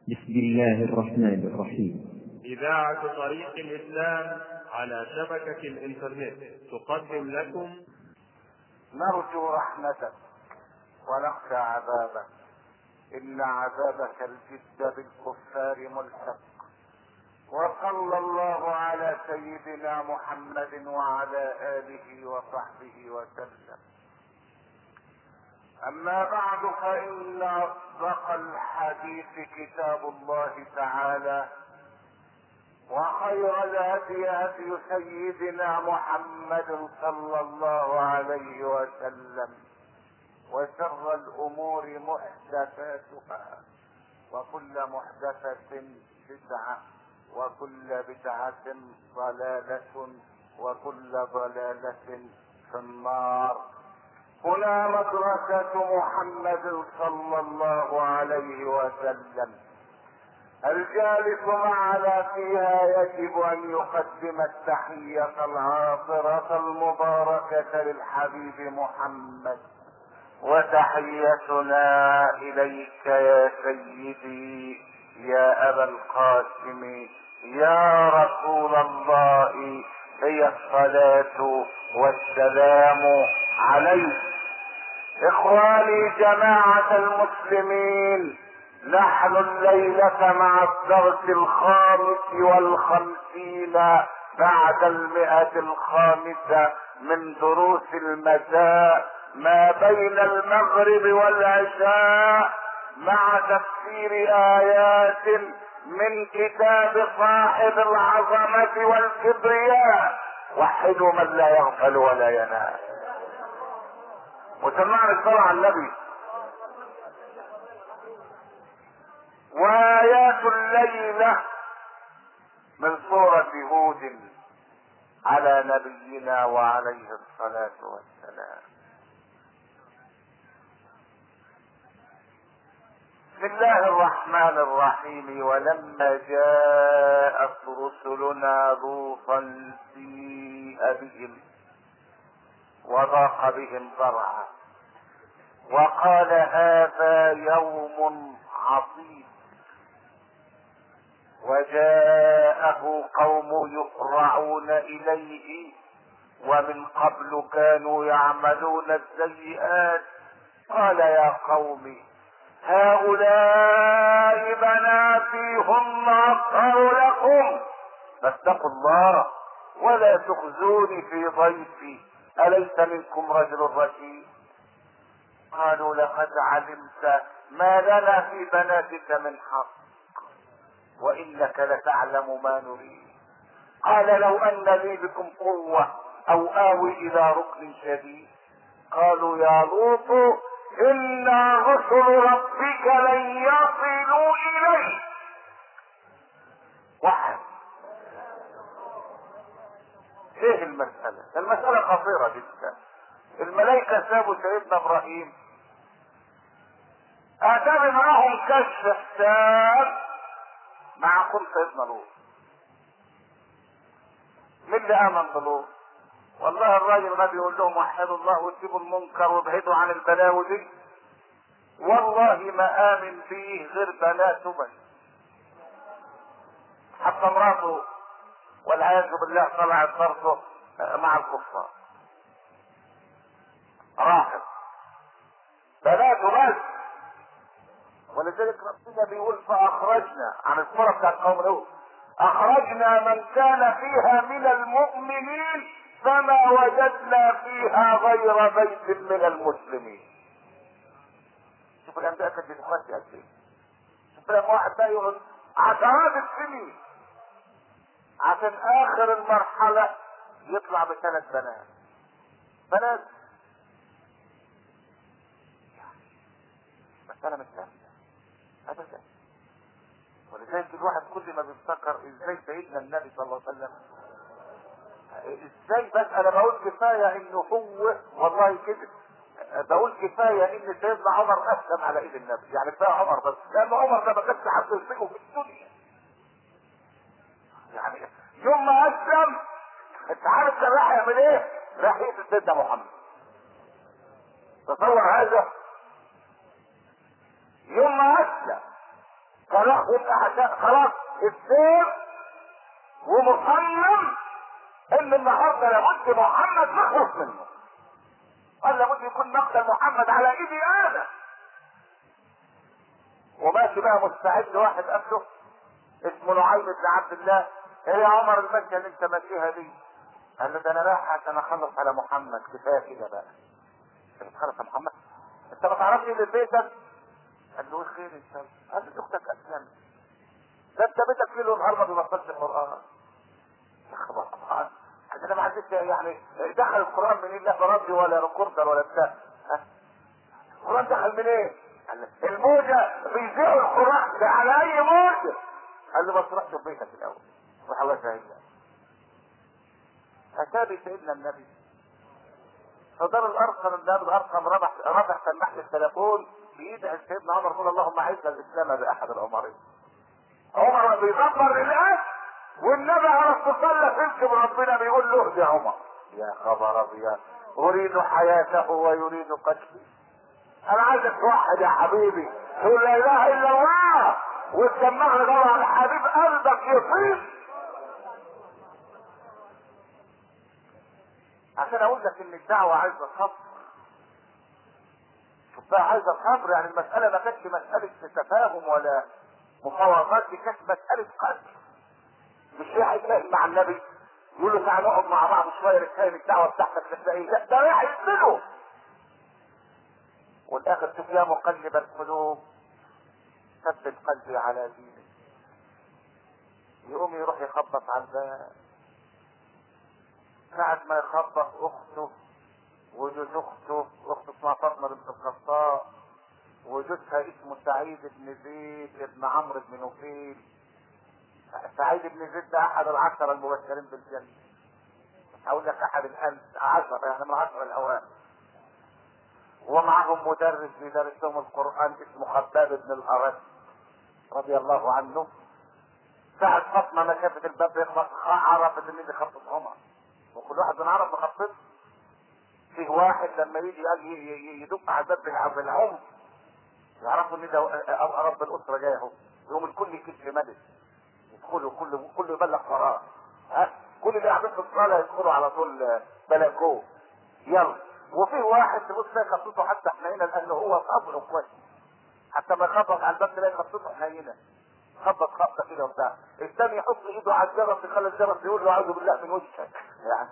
بسم الله الرحمن الرحيم إذاعة طريق الإسلام على شبكة الإنترنت تقدم لكم نرجو رحمتك ونخشى عذابك إن عذابك الجد بالكفار ملحق وصلى الله على سيدنا محمد وعلى آله وصحبه وسلم أما بعد فإن أصدق الحديث كتاب الله تعالى وخير الهدي هدي سيدنا محمد صلى الله عليه وسلم وشر الامور محدثاتها وكل محدثة بدعة وكل بدعة ضلالة وكل ضلالة في النار هنا مدرسة محمد صلى الله عليه وسلم الجالس معنا فيها يجب ان يقدم التحية العاطرة المباركة للحبيب محمد وتحيتنا اليك يا سيدي يا ابا القاسم يا رسول الله هي الصلاة والسلام عليك اخواني جماعة المسلمين نحن الليلة مع الدرس الخامس والخمسين بعد المئة الخامسة من دروس المساء ما بين المغرب والعشاء مع تفسير آيات من كتاب صاحب العظمة والكبرياء وحدوا من لا يغفل ولا ينام وسمعنا الصلاة على النبي وآيات الليلة من سورة هود على نبينا وعليه الصلاة والسلام بسم الله الرحمن الرحيم ولما جاءت رسلنا لوطا سيء بهم وضاق بهم ذرعا وقال هذا يوم عصيب وجاءه قوم يقرعون اليه ومن قبل كانوا يعملون السيئات قال يا قوم هؤلاء بناتي هم اطهر لكم فاتقوا الله ولا تخزوني في ضيفي اليس منكم رجل رشيد قالوا لقد علمت ما لنا في بناتك من حق وانك لتعلم ما نريد قال لو ان لي بكم قوة او اوي الى ركن شديد قالوا يا لوط انا رسل ربك لن يصلوا اليك واحد ايه المسألة المسألة خطيرة جدا الملائكة سابوا سيدنا ابراهيم اتى معهم كشف حساب مع قوم سيدنا لوط مين اللي امن بلوط والله الراجل ما بيقول لهم وحدوا الله وسيبوا المنكر وابعدوا عن البلاوي دي والله ما امن فيه غير بناته بس حتى مراته والعياذ بالله طلعت برضه مع الكفار راحت بناته بس ولذلك ربنا بيقول فاخرجنا عن الصورة بتاعت قوم لوط اخرجنا من كان فيها من المؤمنين فما وجدنا فيها غير بيت من المسلمين شوف الانبياء كانت بتخرج قد ايه شوف لما واحد بقى يقعد عشرات السنين عشان اخر المرحلة يطلع بثلاث بنات بنات مسألة مش سهلة ابدا ولذلك الواحد كل ما بيفتكر ازاي سيدنا النبي صلى الله عليه وسلم ازاي بس انا بقول كفايه انه هو والله كده بقول كفايه ان سيدنا عمر اسلم على ايد النبي يعني كفايه عمر بس لان عمر ده ما كانش حد يصيبه في الدنيا يعني يوم ما اسلم انت عارف كان راح يعمل ايه؟ راح يقتل سيدنا محمد تصور هذا يوم ما اسلم خلاص يبقى عشان خلاص السير ومصمم ان النهارده لابد محمد نخلص منه قال لابد يكون مقتل محمد على ايدي انا وماشي بقى مستعد واحد قبله اسمه نعيم بن عبد الله ايه يا عمر المكه اللي انت ماشيها دي قال له ده انا رايح عشان اخلص على محمد كفايه كده بقى انت بتخلص على محمد انت ما تعرفش اللي في بيتك قال له ايه خير انت قال له اختك اسلم ده انت بيتك ليل ونهار ما بيبطلش القران يا خبر القران انا ما عنديش يعني دخل القران منين لا بربي ولا ريكوردر ولا بتاع ها؟ القران دخل منين؟ قال له الموجه بيذيعوا القران ده على اي موجه قال له بس روح شوف بيتك الاول وحاول هي اتابي سيدنا النبي فدار الارقم النبي الارقم ربح ربح سماحه التليفون بيدعي سيدنا عمر يقول اللهم اعز الاسلام باحد العمرين عمر بيدبر لله والنبي على الصلاة يكتب ربنا بيقول له يا عمر يا خبر ابيض اريد حياته ويريد قتلي انا عايزك توحد يا حبيبي تقول لا اله الا الله وتسمعني طبعا حبيب قلبك يطيب عشان اقول لك ان الدعوه عايزه صبر شوف بقى عايزه صبر يعني المساله ما كانتش مساله تفاهم ولا مفاوضات دي كانت مساله قتل مش رايح يتفاهم مع النبي يقول له تعالى نقعد مع بعض شويه نتفاهم الدعوه بتاعتك تلاقي لا ده رايح يقتله والاخر شوف يا مقلب القلوب ثبت قلبي على دينك يقوم يروح يخبط على الباب ساعة ما يخبط اخته وجوز اخته اخته اسمها فاطمة بنت الخطاب وجوزها اسمه سعيد بن زيد ابن عمرو بن نفيل سعيد بن زيد ده احد العشرة المبشرين بالجنة مش هقول لك احد الان عشرة يعني من العشرة الاوائل ومعهم مدرس بيدرس لهم القرآن اسمه خباب بن الأرد رضي الله عنه ساعة فاطمة ما شافت الباب يخبط عرفت ان دي خطة عمر وكل واحد من عرب مخطط فيه واحد لما يجي قال يدق على الباب بالعنف يعرفوا ان ده رب الاسره جاي اهو يقوم الكل يكتب مدد يدخلوا كل كل يبلغ قرار ها كل اللي قاعدين في الصاله يدخلوا على طول بلكوه يلا وفيه واحد تبص تلاقي خطته حتى حنينه لانه هو صبره كويس حتى ما يخبط على الباب تلاقي خطته حنينه خبط خبطه كده وبتاع الثاني يحط ايده على الجرس يخلي الجرس يقول له اعوذ بالله من وجهك يعني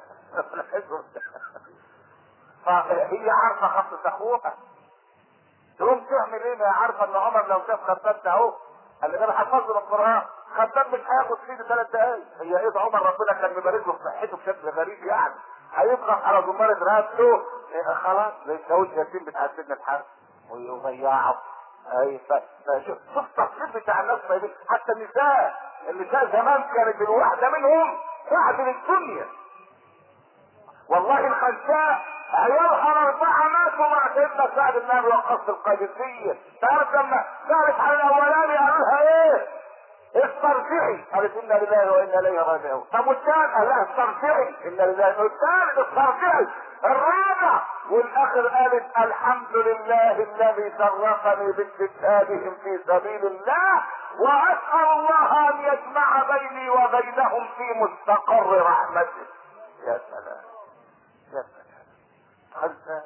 فهي عارفه خطه اخوها تقوم تعمل ايه ما عارفه ان عمر لو شاف خباب ده اهو قال ده انا حفظ له القران خباب مش هياخد فيه ثلاث دقايق هي ايه عمر ربنا كان مبارك له في صحته بشكل غريب يعني هيفرح على ضمانة رقبته إيه خلاص زي الشاويش ياسين بتاع سيدنا الحرب ويضيعه اي فشوف شوف التصريف بتاع الناس طيبين حتى النساء النساء زمان كانت الواحده منهم واحده من الدنيا والله الخنساء عيالها اربعه ماتوا مع سيدنا سعد بن ابي وقاص القادسيه تعرف لما سالت على الاولاني قالوا لها ايه؟ استرجعي قالت انا لله وانا اليه راجعون طب والثاني قال لها استرجعي انا لله والثالث استرجعي الرابع والاخر قالت الحمد لله الذي شرفني باستشهادهم في سبيل الله واسال الله ان يجمع بيني وبينهم في مستقر رحمته يا سلام يا سلام خنساء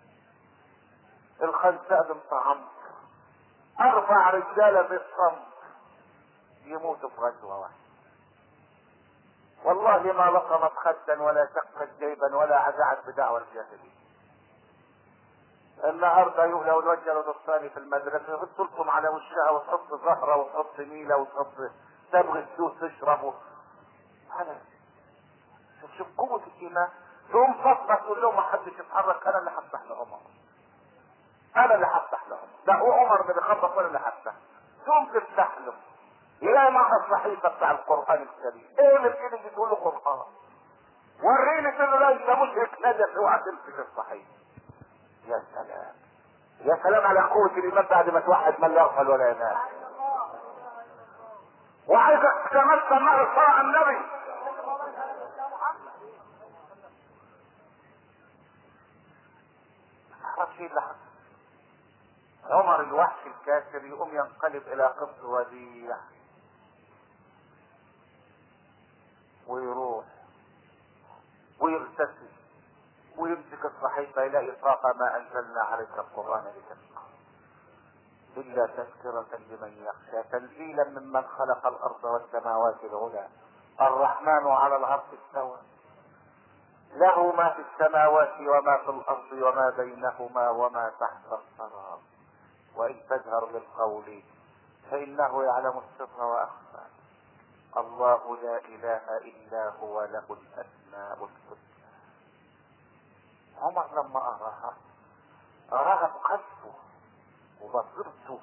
الخنساء بنت عمرو اربع رجاله بالصمت يموتوا في غزوه واحده والله ما لقمت خدا ولا شقت جيبا ولا عزعت بدعوى الجاهلين النهارده يقول لو الواد جلد الثاني في المدرسه يحط لكم على وشها وتحط زهره وتحط ميله وتحط صبغ الجوز تشربه انا شوف شوف قوه الايمان تقوم فاطمه تقول لهم ما حدش يتحرك انا اللي هفتح لعمر انا اللي هفتح لعمر لا هو عمر اللي بيخبط وانا اللي هفتح تقوم تفتح له يلاقي معها الصحيفه بتاع القران الكريم ايه اللي في ايدك تقول له قران وريني كده لا انت مشرك نجس اوعى تمسك الصحيفه يا سلام يا سلام على قوة الإيمان بعد ما توحد من لا يغفل ولا ينام وعايزك تتمثل مع الصلاة على النبي معرفش ايه اللي حصل عمر الوحش الكافر الكافر يقوم ينقلب الى قبط وديع ويروح ويغتسل ويمسك الصحيفة يلاقي طاقة ما أنزلنا عليك القرآن لتشقى إلا تذكرة لمن يخشى تنزيلا ممن خلق الأرض والسماوات العلى الرحمن على العرش استوى له ما في السماوات وما في الأرض وما بينهما وما تحت الثرى وإن تجهر بالقول فإنه يعلم السر وأخفى الله لا إله إلا هو له الأسماء الحسنى عمر لما أراها أراها بقلبه وبصيرته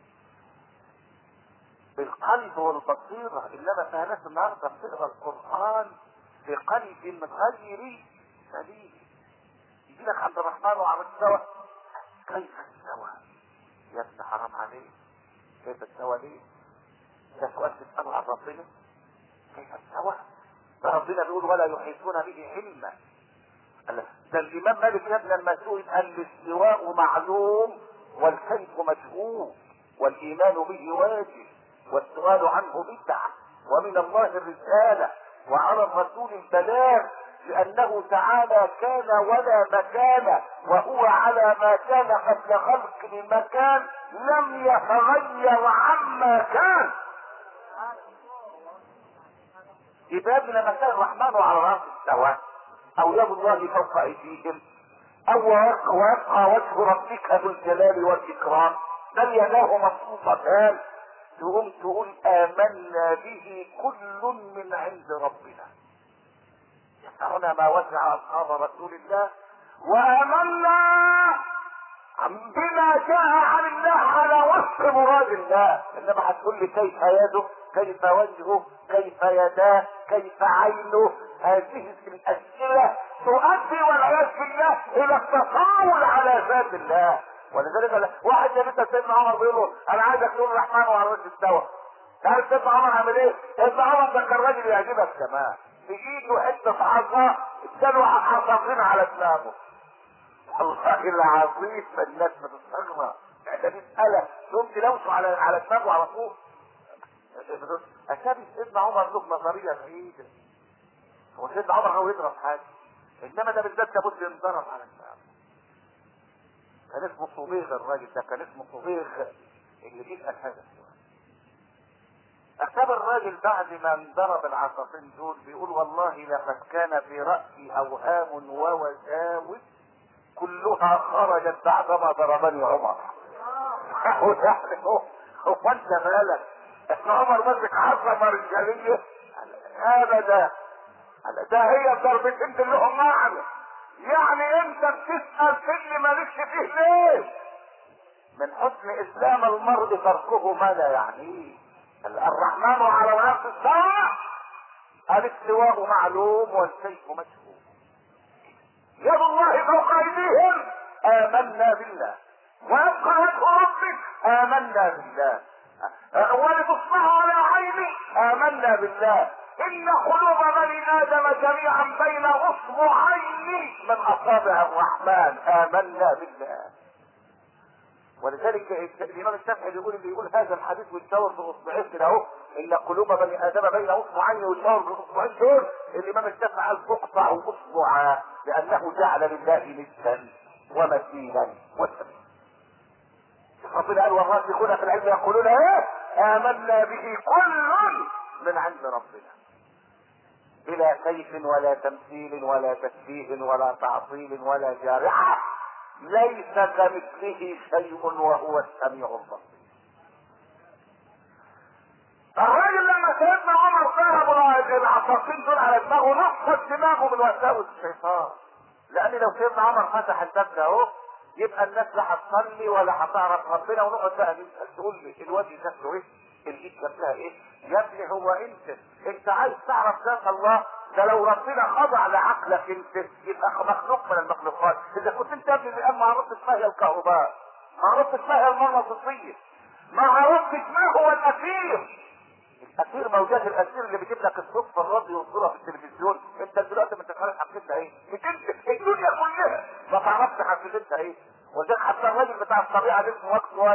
بالقلب والبصيرة إنما فيها ناس النهاردة بتقرا القرآن بقلب غير سليم يجي لك عبد الرحمن وعم استوى كيف استوى؟ يا ابن حرام عليك كيف استوى ليه؟ ده سؤال تسأله عن ربنا كيف استوى؟ ده ربنا بيقول ولا يحيطون به علما ده الامام مالك يا ابن المسؤول قال الاستواء معلوم والكيف مجهول والايمان به واجب والسؤال عنه بدعه ومن الله الرساله وعلى الرسول البلاغ لانه تعالى كان ولا مكان وهو على ما كان قبل خلق المكان لم يتغير عما كان يبقى لما كان الرحمن على راس استوى او يد الله فوق ايديهم او ويبقى وجه ربك ذو الجلال والاكرام بل يداه مبسوطتان تقوم تقول امنا به كل من عند ربنا يسعنا ما وسع اصحاب رسول الله وامنا بما جاء عن الله على وفق مراد الله انما هتقول لي كيف يده كيف وجهه كيف يداه كيف عينه هذه الاسئله تؤدي والعياذ بالله الى التطاول على ذات الله ولذلك واحد يا بنت سيدنا عمر بيقول له انا عايزك تقول الرحمن وعلى الرجل استوى تعرف سيدنا عمر عمل ايه؟ سيدنا عمر ده كان راجل يعجبك كمان في ايده حته عصا اداله حصافين على دماغه والله العظيم الناس بتستغرب ده مسألة تقوم تلوثه على على دماغه على طول أسامي سيدنا عمر له نظرية بعيدة هو سيدنا عمر هو يضرب حاجة إنما ده بالذات لابد ينضرب على دماغه كان اسمه صبيغ الراجل ده كان اسمه صبيغ اللي بيسأل هذا السؤال أكتب الراجل بعد ما انضرب العصافين دول بيقول والله لقد كان في رأسي أوهام ووساوس كلها خرجت بعدما ضربني عمر يعني هو هو انت مالك احنا عمر مسك عصا رجاليه ابدا ده هي ضربتين لهم معنى يعني انت بتسال في اللي مالكش فيه ليه من حسن اسلام المرء تركه ما لا يعنيه الرحمن على العرش استوى الاستواء معلوم والكيف مجهول يد الله فوق ايديهم امنا بالله ويبقى وجه ربك امنا بالله ولتصبح على عيني امنا بالله ان قلوب بني ادم جميعا بين اصبعين من اصابع الرحمن امنا بالله ولذلك الامام الشافعي بيقول اللي يقول هذا الحديث ويتشاور باصبعين كده اهو ان قلوب بني ادم بين اصبعين ويتشاور باصبعين دول الامام الشافعي قال تقطع اصبعا لانه جعل لله نسا ومثيلا وسميا ربنا قال والراسخون في العلم يقولون ايه امنا به كل من عند ربنا بلا كيف ولا تمثيل ولا تشبيه ولا تعطيل ولا جارحه ليس كمثله شيء وهو السميع البصير الراجل لما سيدنا عمر ضرب العصافين دول على دماغه نقصت دماغه من وساوس الشيطان لان لو سيدنا عمر فتح الباب ده اهو يبقى الناس لا هتصلي ولا هتعرف ربنا ونقعد بقى نسال تقول لي الوجه شكله ايه؟ الايد شكلها ايه؟ يا ابني هو انت انت عايز تعرف ذات الله ده لو ربنا خضع لعقلك انت يبقى مخلوق من المخلوقات اذا كنت انت يا ابني الان ما عرفتش ما هي الكهرباء ما عرفتش ما هي المغناطيسيه ما عرفتش ما هو الاثير الاثير موجات الاثير اللي بيجيب لك الصوت في الراديو والصوره في التلفزيون انت دلوقتي ما انتش عارف حقيقتها ايه انت الدنيا كلها ما تعرفش حقيقتها ايه وذلك حتى الراجل بتاع الطبيعه ده اسمه واكس وايف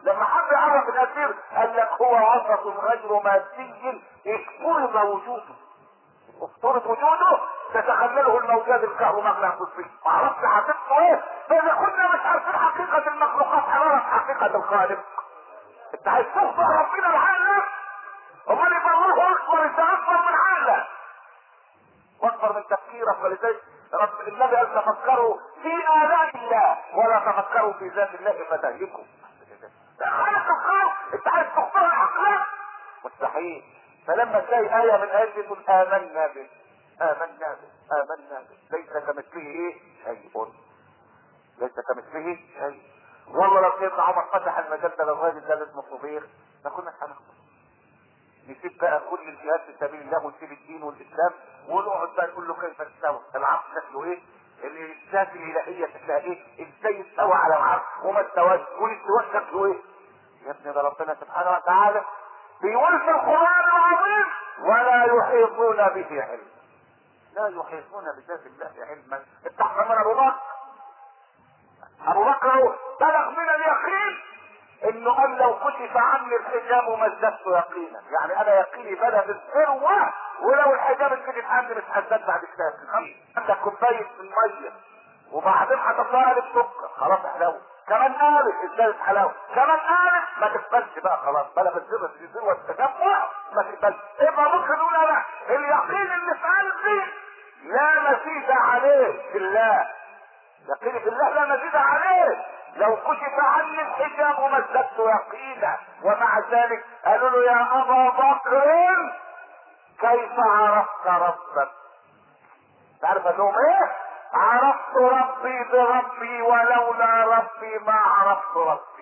لما حب يعرف الاسير قال لك هو وسط غير مادي افترض وجوده افترض وجوده تتخلله الموجات الكهرومغناطيسيه ما اعرفش حقيقته ايه فاذا كنا مش عارفين حقيقه المخلوقات هنعرف حقيقه الخالق انت عايز تخبر ربنا بحالك امال يبقى الله اكبر انت اكبر من عقلك واكبر من تفكيرك ولذلك رب النبي قال تفكروا في آلاء الله ولا تفكروا في ذات الله فتهلكوا ده خالق الخلق انت عايز تختار عقلك مستحيل فلما تلاقي آية من آيات تقول آمنا به آمنا به آمنا به ليس كمثله ايه شيء ليس كمثله شيء والله لو سيدنا عمر فتح المجال ده للراجل ده اللي اسمه صبير ما كنا هنخبر نسيب بقى كل الجهاد في سبيل الله ونسيب الدين والاسلام ونقعد بقى نقول له كيف تستوى العرش شكله ايه الذات الالهيه شكلها ايه ازاي استوى على العرش وما استواش والاستواء شكله ايه يا ابني ده ربنا سبحانه وتعالى بيقول في القران العظيم ولا يحيطون به علما لا يحيطون بذات الله علما افتح من ابو بكر ابو بكر بلغ من اليقين انه قال لو كشف عني الحجاب ما ازددت يقينا يعني انا يقيني بلغ الذروه ولو الحجاب اتكشف عني مش هزداد بعد كده عندك كوبايه من ميه وبعدين هتطلع السكر خلاص حلاوه كمان قالت ازدادت حلاوه كمان قالت ما تقبلش بقى خلاص بلغ الذروه في ذروه التجمع ما تقبلش يبقى ممكن نقول انا اليقين اللي في قلبي لا مزيد عليه في الله يقيني في الله لا مزيد عليه لو كشف عني الحجاب ما ازددت يقينا ومع ذلك قالوا له يا ابا بكر كيف عرفت ربك تعرف قال لهم ايه عرفت ربي بربي ولولا ربي ما عرفت ربي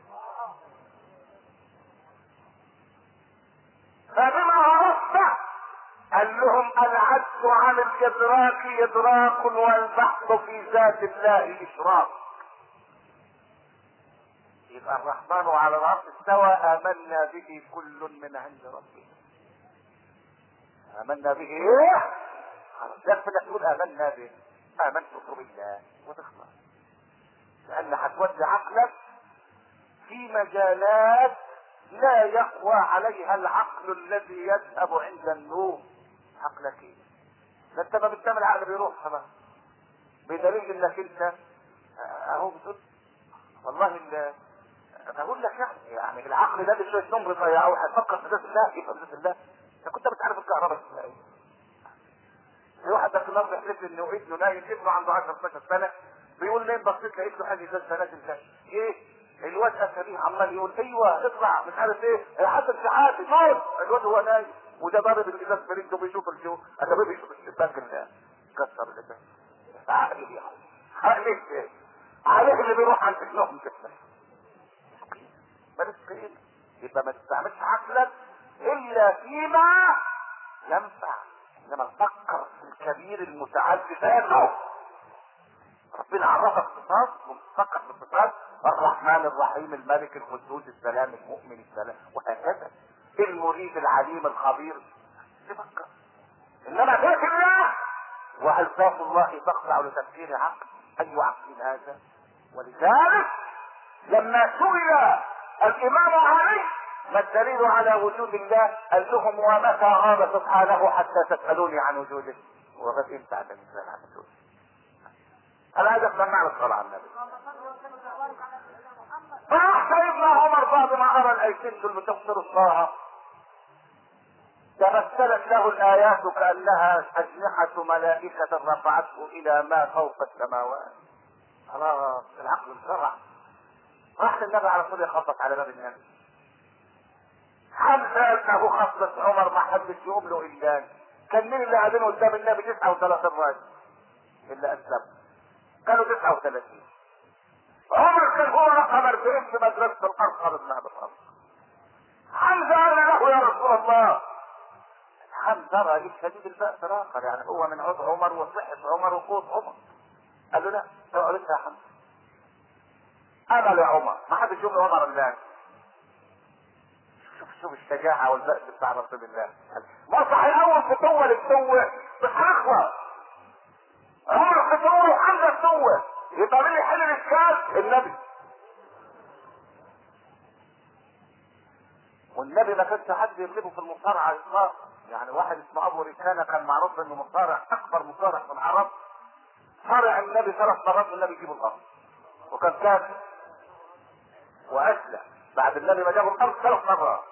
فبما عرفت قال لهم العجز عن الادراك ادراك والبحث في ذات الله اشراك يبقى الرحمن على العرش استوى امنا به كل من عند ربنا امنا به ايه يكفي انك تقول امنا به امنت بالله وتخلص لان هتودي عقلك في مجالات لا يقوى عليها العقل الذي يذهب عند النوم عقلك ايه ده انت ما بتنام العقل بيروح خلاص بدليل انك انت اهو بتقول والله ال اقول لك يعني يعني العقل ده بشويه نوم بيضيعه هيفكر في ذات الله يبقى في ذات الله انت كنت مش عارف الكهرباء اسمها ايه في واحد ده في النهارده يحلف لي انه ابنه نايم ابنه عنده 10 12 سنه بيقول ليه بصيت لقيت له حاجه زي نازل ده ايه الواد اسابيع عمال يقول ايوه اطلع مش عارف ايه حسن شحاتي موت الواد هو نايم وده ضارب الازاز بريده بيشوف الجو انا بيشوف الشباك اللي كسر الازاز عقلي يا عقلي ايه عليه اللي بيروح عند النوم كده مالك كده يبقى ما تستعملش عقلك الا فيما ينفع انما تفكر في الكبير المتعال ذاته ربنا عرفك صفات وتفكر في الصفات الرحمن الرحيم الملك القدوس السلام المؤمن السلام وهكذا المريد العليم الخبير تفكر انما ذات الله والفاظ الله تخضع لتفكير عقل اي عقل هذا ولذلك لما سئل الامام علي ما الدليل على وجود الله قال لهم ومتى غاب سبحانه حتى تسالوني عن وجوده وغد امتى الانسان عن وجوده انا عايز افهم معنى الصلاه على النبي فراح سيدنا عمر بعد ما قرا الايتين دول بتفسير الله تمثلت له الايات كانها اجنحه ملائكه رفعته الى ما فوق السماوات خلاص العقل انشرع راح للنبي على طول يخبط على باب النبي حمزه انه خصص عمر ما حدش يقوم له الا كان مين اللي قاعدين قدام النبي 39 راجل اللي اسلموا كانوا 39 عمر كان هو رقم 40 في مدرسه الازهر ابن ابي الخلق حمزه قال له يا رسول الله حمزه راجل شديد البأس اخر يعني هو من عضو عمر وصحة عمر وقوت عمر قال له لا اقعد انت يا حمزه امل يا عمر ما حدش يقول عمر الله شوف شوف الشجاعة والبأس بتاع رسول الله ما صحيح اول فتوة للتوة مش هخلص عمر فتوة وحمزة التوة يبقى مين اللي يحل الاشكال النبي والنبي ما كانش حد يغلبه في المصارعه اطلاقا يعني واحد اسمه ابو ركانه كان معروف انه مصارع اكبر مصارع في العرب صارع النبي ثلاث مرات والنبي يجيبه الارض وكان كافر واسلم بعد النبي ما جابه الارض ثلاث مرات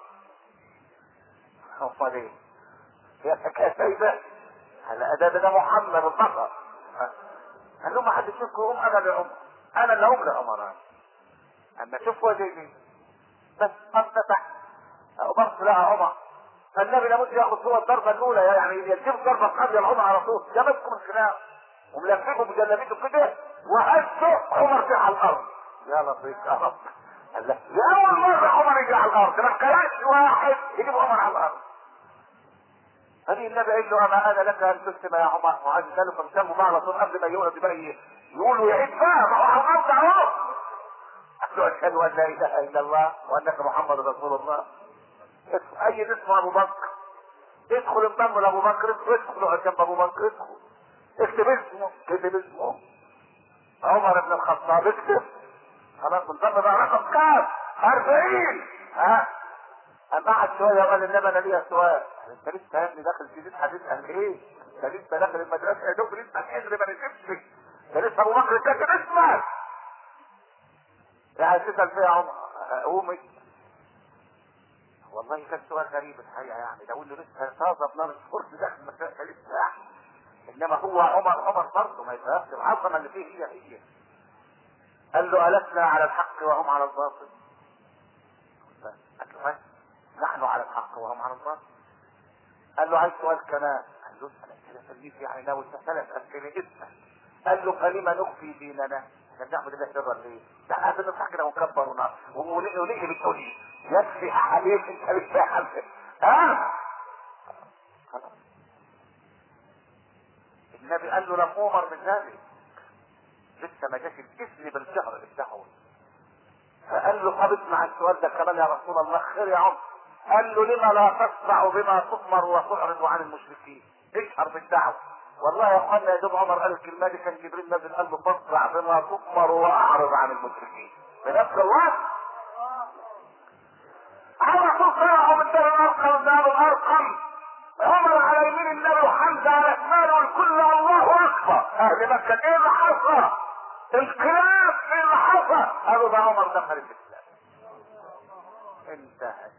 امال ايه؟ هي الحكايه سايبه هلا ده ده محمد البقر قال له ما حد يشوفكم قوم انا لعمر انا اللي اقوم لعمر اما شوفوا زي دي بس افتتح وبص لها عمر فالنبي لابد ياخذ هو الضربه الاولى يعني يجيب ضربه قاضيه العمر على طول جابتكم الخناق وملففه بجلابيته كده وهزه عمر فيه على الارض يا لطيف يا رب قال له يا اول مره عمر يجي على الارض ما كلاش واحد يجيب عمر على الارض هذه النبي قال له اما انا لك ان تسلم يا عمر وعايز قال له فسلموا بقى على طول قبل ما يقول بقى يقولوا يعيد بقى ما هو على الارض اهو قال له اشهد ان لا اله الا الله وانك محمد رسول الله اي اسم ابو بكر ادخل انضم لابو بكر ادخل اقعد جنب ابو بكر ادخل اكتب اسمه اكتب اسمه عمر بن الخطاب اكتب خلاص انضم بقى رقم كام 40 ها اما قعد شويه وقال النبي انا ليا سؤال انت لسه يا ابني داخل جديد حديث عن ايه؟ انت لسه داخل المدرسه يا دوب لسه الحجر ما نشفتش ده لسه ابو بكر كاتب اسمك يعني تسال فيها عمر قومي والله كان سؤال غريب الحقيقه يعني لو انه لسه طازه بنار الفرن داخل المدرسه لسه انما هو عمر عمر برضه ما يفهمش العظمه اللي فيه هي هي قال له ألسنا على الحق وهم على الباطل قال له نحن على الحق وهم على الباطل قال له عايز سؤال كمان قال له اسال كده تلميذ يعني ناوي تسالك اسئله اسال قال له فلما نخفي ديننا احنا بنعبد الله سرا ليه؟ ده احنا بنضحك كده ونكبر ونقف ونقلي بالتوحيد يكفي يا حبيبي انت مش فاهم ها؟ خلاص النبي قال له لم امر بذلك لسه ما جاش الاذن بالجهر بالدعوه فقال له طب اسمع السؤال ده كمان يا رسول الله خير يا عمر قال له لما لا تصدع بما تؤمر وتعرض عن المشركين اشهر بالدعوه والله يا اخوانا يا دوب عمر قال الكلمه دي كان جبريل نزل قال له فاصدع بما تؤمر واعرض عن المشركين بنفس الوقت على طول طلعوا من دار الارقم دار الارقم عمر على يمين النبي وحمزه على شماله والكل الله اكبر اهل مكه ايه اللي حصل؟ انقلاب ايه اللي حصل؟ قالوا ده عمر دخل الاسلام انتهت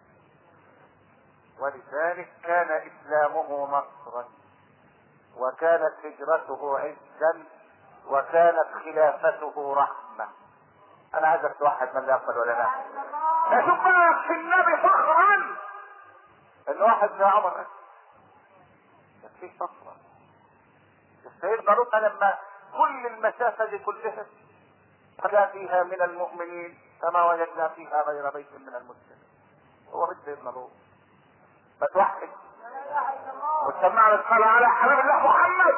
ولذلك كان اسلامه نصرا وكانت هجرته عزا وكانت خلافته رحمه انا عايزك توحد من لا يقبل ولا لا اشوف بقى في النبي فخرا ان واحد زي عمر مفيش فخرا سيدنا لوط لما كل المسافة دي كلها وجد فيها من المؤمنين كما وجدنا فيها غير بيت من المسلمين هو بيت سيدنا لوط فتوحد وسمعنا الصلاة على حبيب الله محمد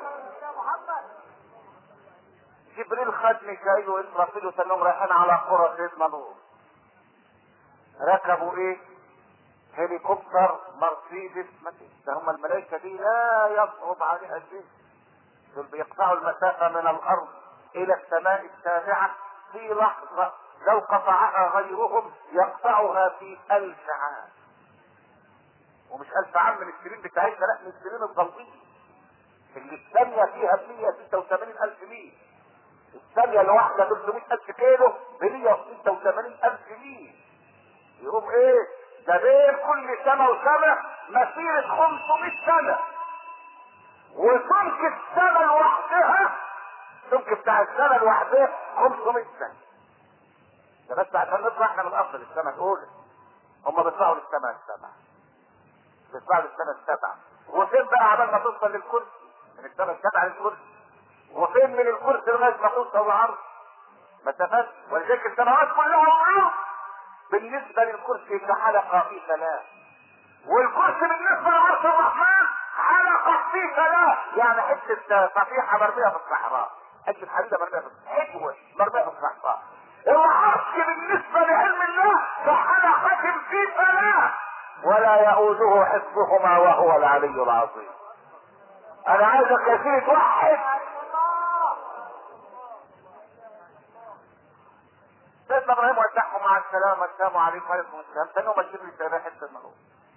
جبريل خد ميكائيل واسرافيل وسلم رايحين على قرى سيدنا لوط ركبوا ايه؟ هليكوبتر مرسيدس ده هم الملائكة دي لا يصعب عليها شيء دول بيقطعوا المسافة من الأرض إلى السماء السابعة في لحظة لو قطعها غيرهم يقطعها في ألف عام ومش ألف عام من السنين بتاعتنا لا من السنين الضوئية اللي الثانية فيها ب 186 ألف ميل الثانية الواحدة 300 ألف كيلو ب 186 ألف ميل يقوم إيه؟ ده بين كل سنة وسنة مسيرة 500 سنة وسمك السنة لوحدها السمك بتاع السنة لوحدها 500 سنة ده بس عشان نطلع احنا من اصل السنة الاولى هم بيطلعوا للسماء السبعة بيطلعوا للسنة السبعة وفين بقى عبال ما توصل للكرسي من السنة السبعة للكرسي وفين من الكرسي لغاية ما توصل للعرض مسافات ولذلك السماوات كلها والارض بالنسبة للكرسي كحلقة في ثلاث والكرسي بالنسبة لعرش الرحمن حلقة في ثلاث يعني حتة صفيحة مرمية في الصحراء حتة حديدة مرمية في الصحراء حجوة مرمية في الصحراء العرش بالنسبة لعلم الله كحلقة في ثلاث ولا يؤوده حفظهما وهو العلي العظيم انا عايزك يا سيدي توحد بس سيدنا ابراهيم ودعهم مع السلامه السلام عليكم وعليكم السلام ثاني يوم الشبل السابع حته المغرب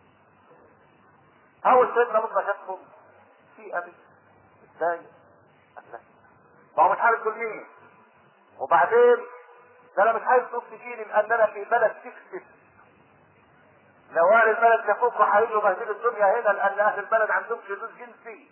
اول سيدنا موسى شافهم في ابي ازاي ما هو مش عارف دول مين وبعدين ده انا مش عايز نص جيني لان انا في بلد تكسب لو اهل البلد شافوك وهيجوا بهدلوا الدنيا هنا لان اهل البلد عندهم شذوذ جنسي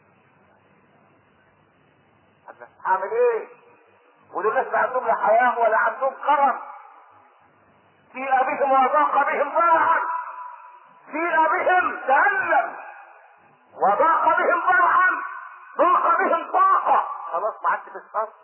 هعمل ايه؟ ودول ناس لا عندهم لا حياه ولا عندهم كرم في بهم وضاق بهم ضرعا في بهم جهنم وضاق بهم ضرعا ضاق بهم طاقه خلاص ما عادش بالصبر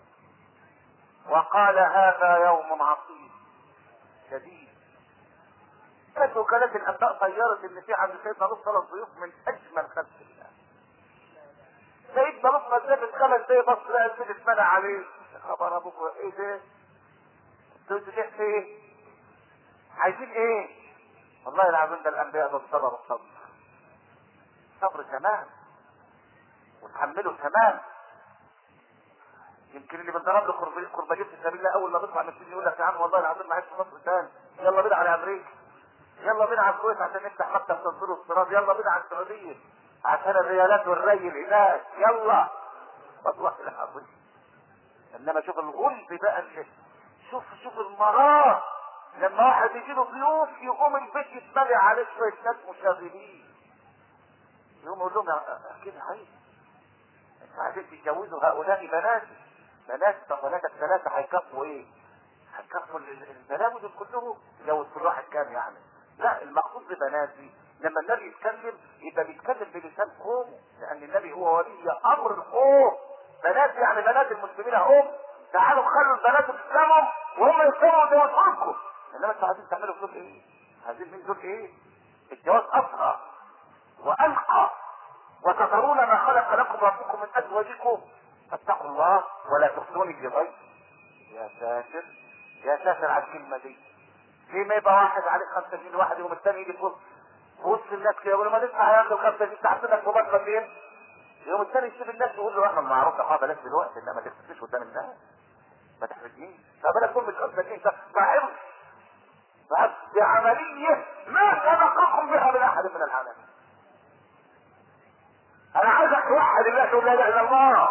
وقال هذا يوم عصيب شديد كانت وكالة الأنباء طيرت إن في عند سيدنا لوط ثلاث ضيوف من أجمل خلق الله. سيدنا لوط ما سافر خمس دقايق بص لقى البيت اتمنع عليه. يا خبر أبوك إيه ده؟ أنتوا تحت إيه؟ عايزين إيه؟ والله العظيم ده الأنبياء ده الصبر الصبر. صبر تمام. وتحمله تمام. يمكن اللي بنضرب له كرباجيب في سبيل الله اول ما بيطلع من السجن يقول لك يا عم والله العظيم ما عايز في مصر تاني يلا بينا على امريكا يلا بينا على الكويت عشان نفتح مكتب تنصير الصراط يلا بينا على السعوديه عشان الريالات والريل هناك يلا والله العظيم انما شوف الغلب بقى اللي شوف شوف المرار لما واحد يجي له ضيوف يقوم البيت يتملي عليه شويه ناس مشاغبين يقوم يقول لهم كده عيب انتوا عايزين تتجوزوا هؤلاء بنات بنات بناتك ثلاثه هيكفوا ايه؟ هيكفوا البلاوي دول كلهم تجوز كل واحد كام يعني؟ لا المقصود ببناتي لما النبي يتكلم يبقى بيتكلم بلسان قوم لان النبي هو ولي امر القوم بنات يعني بنات المسلمين هم تعالوا خلوا البنات يسلموا وهم يسلموا جوازكم انما انتوا عايزين تعملوا دول ايه؟ عايزين من دول ايه؟ الجواز اسرع والقى وتذرون ما خلق لكم ربكم من ازواجكم فاتقوا الله ولا تخزوني في ضيف يا ساتر يا ساتر على الكلمه دي ليه ما يبقى واحد عليه خمسة جنيه واحد يوم الثاني يجي في وسط في وسط الناس كده يقول ما ندفع يا اخي الخمسة جنيه تعبتك في بطنك فين؟ يوم الثاني يسيب الناس يقول له احنا معروف يا بلاش دلوقتي انما ما تكتبش قدام الناس ما تحرجنيش فبالك كل مش قصدك انت فاهم؟ بعملية ما سبقكم بها من احد من العالمين انا عايزك توحد الله تقول لا اله الا الله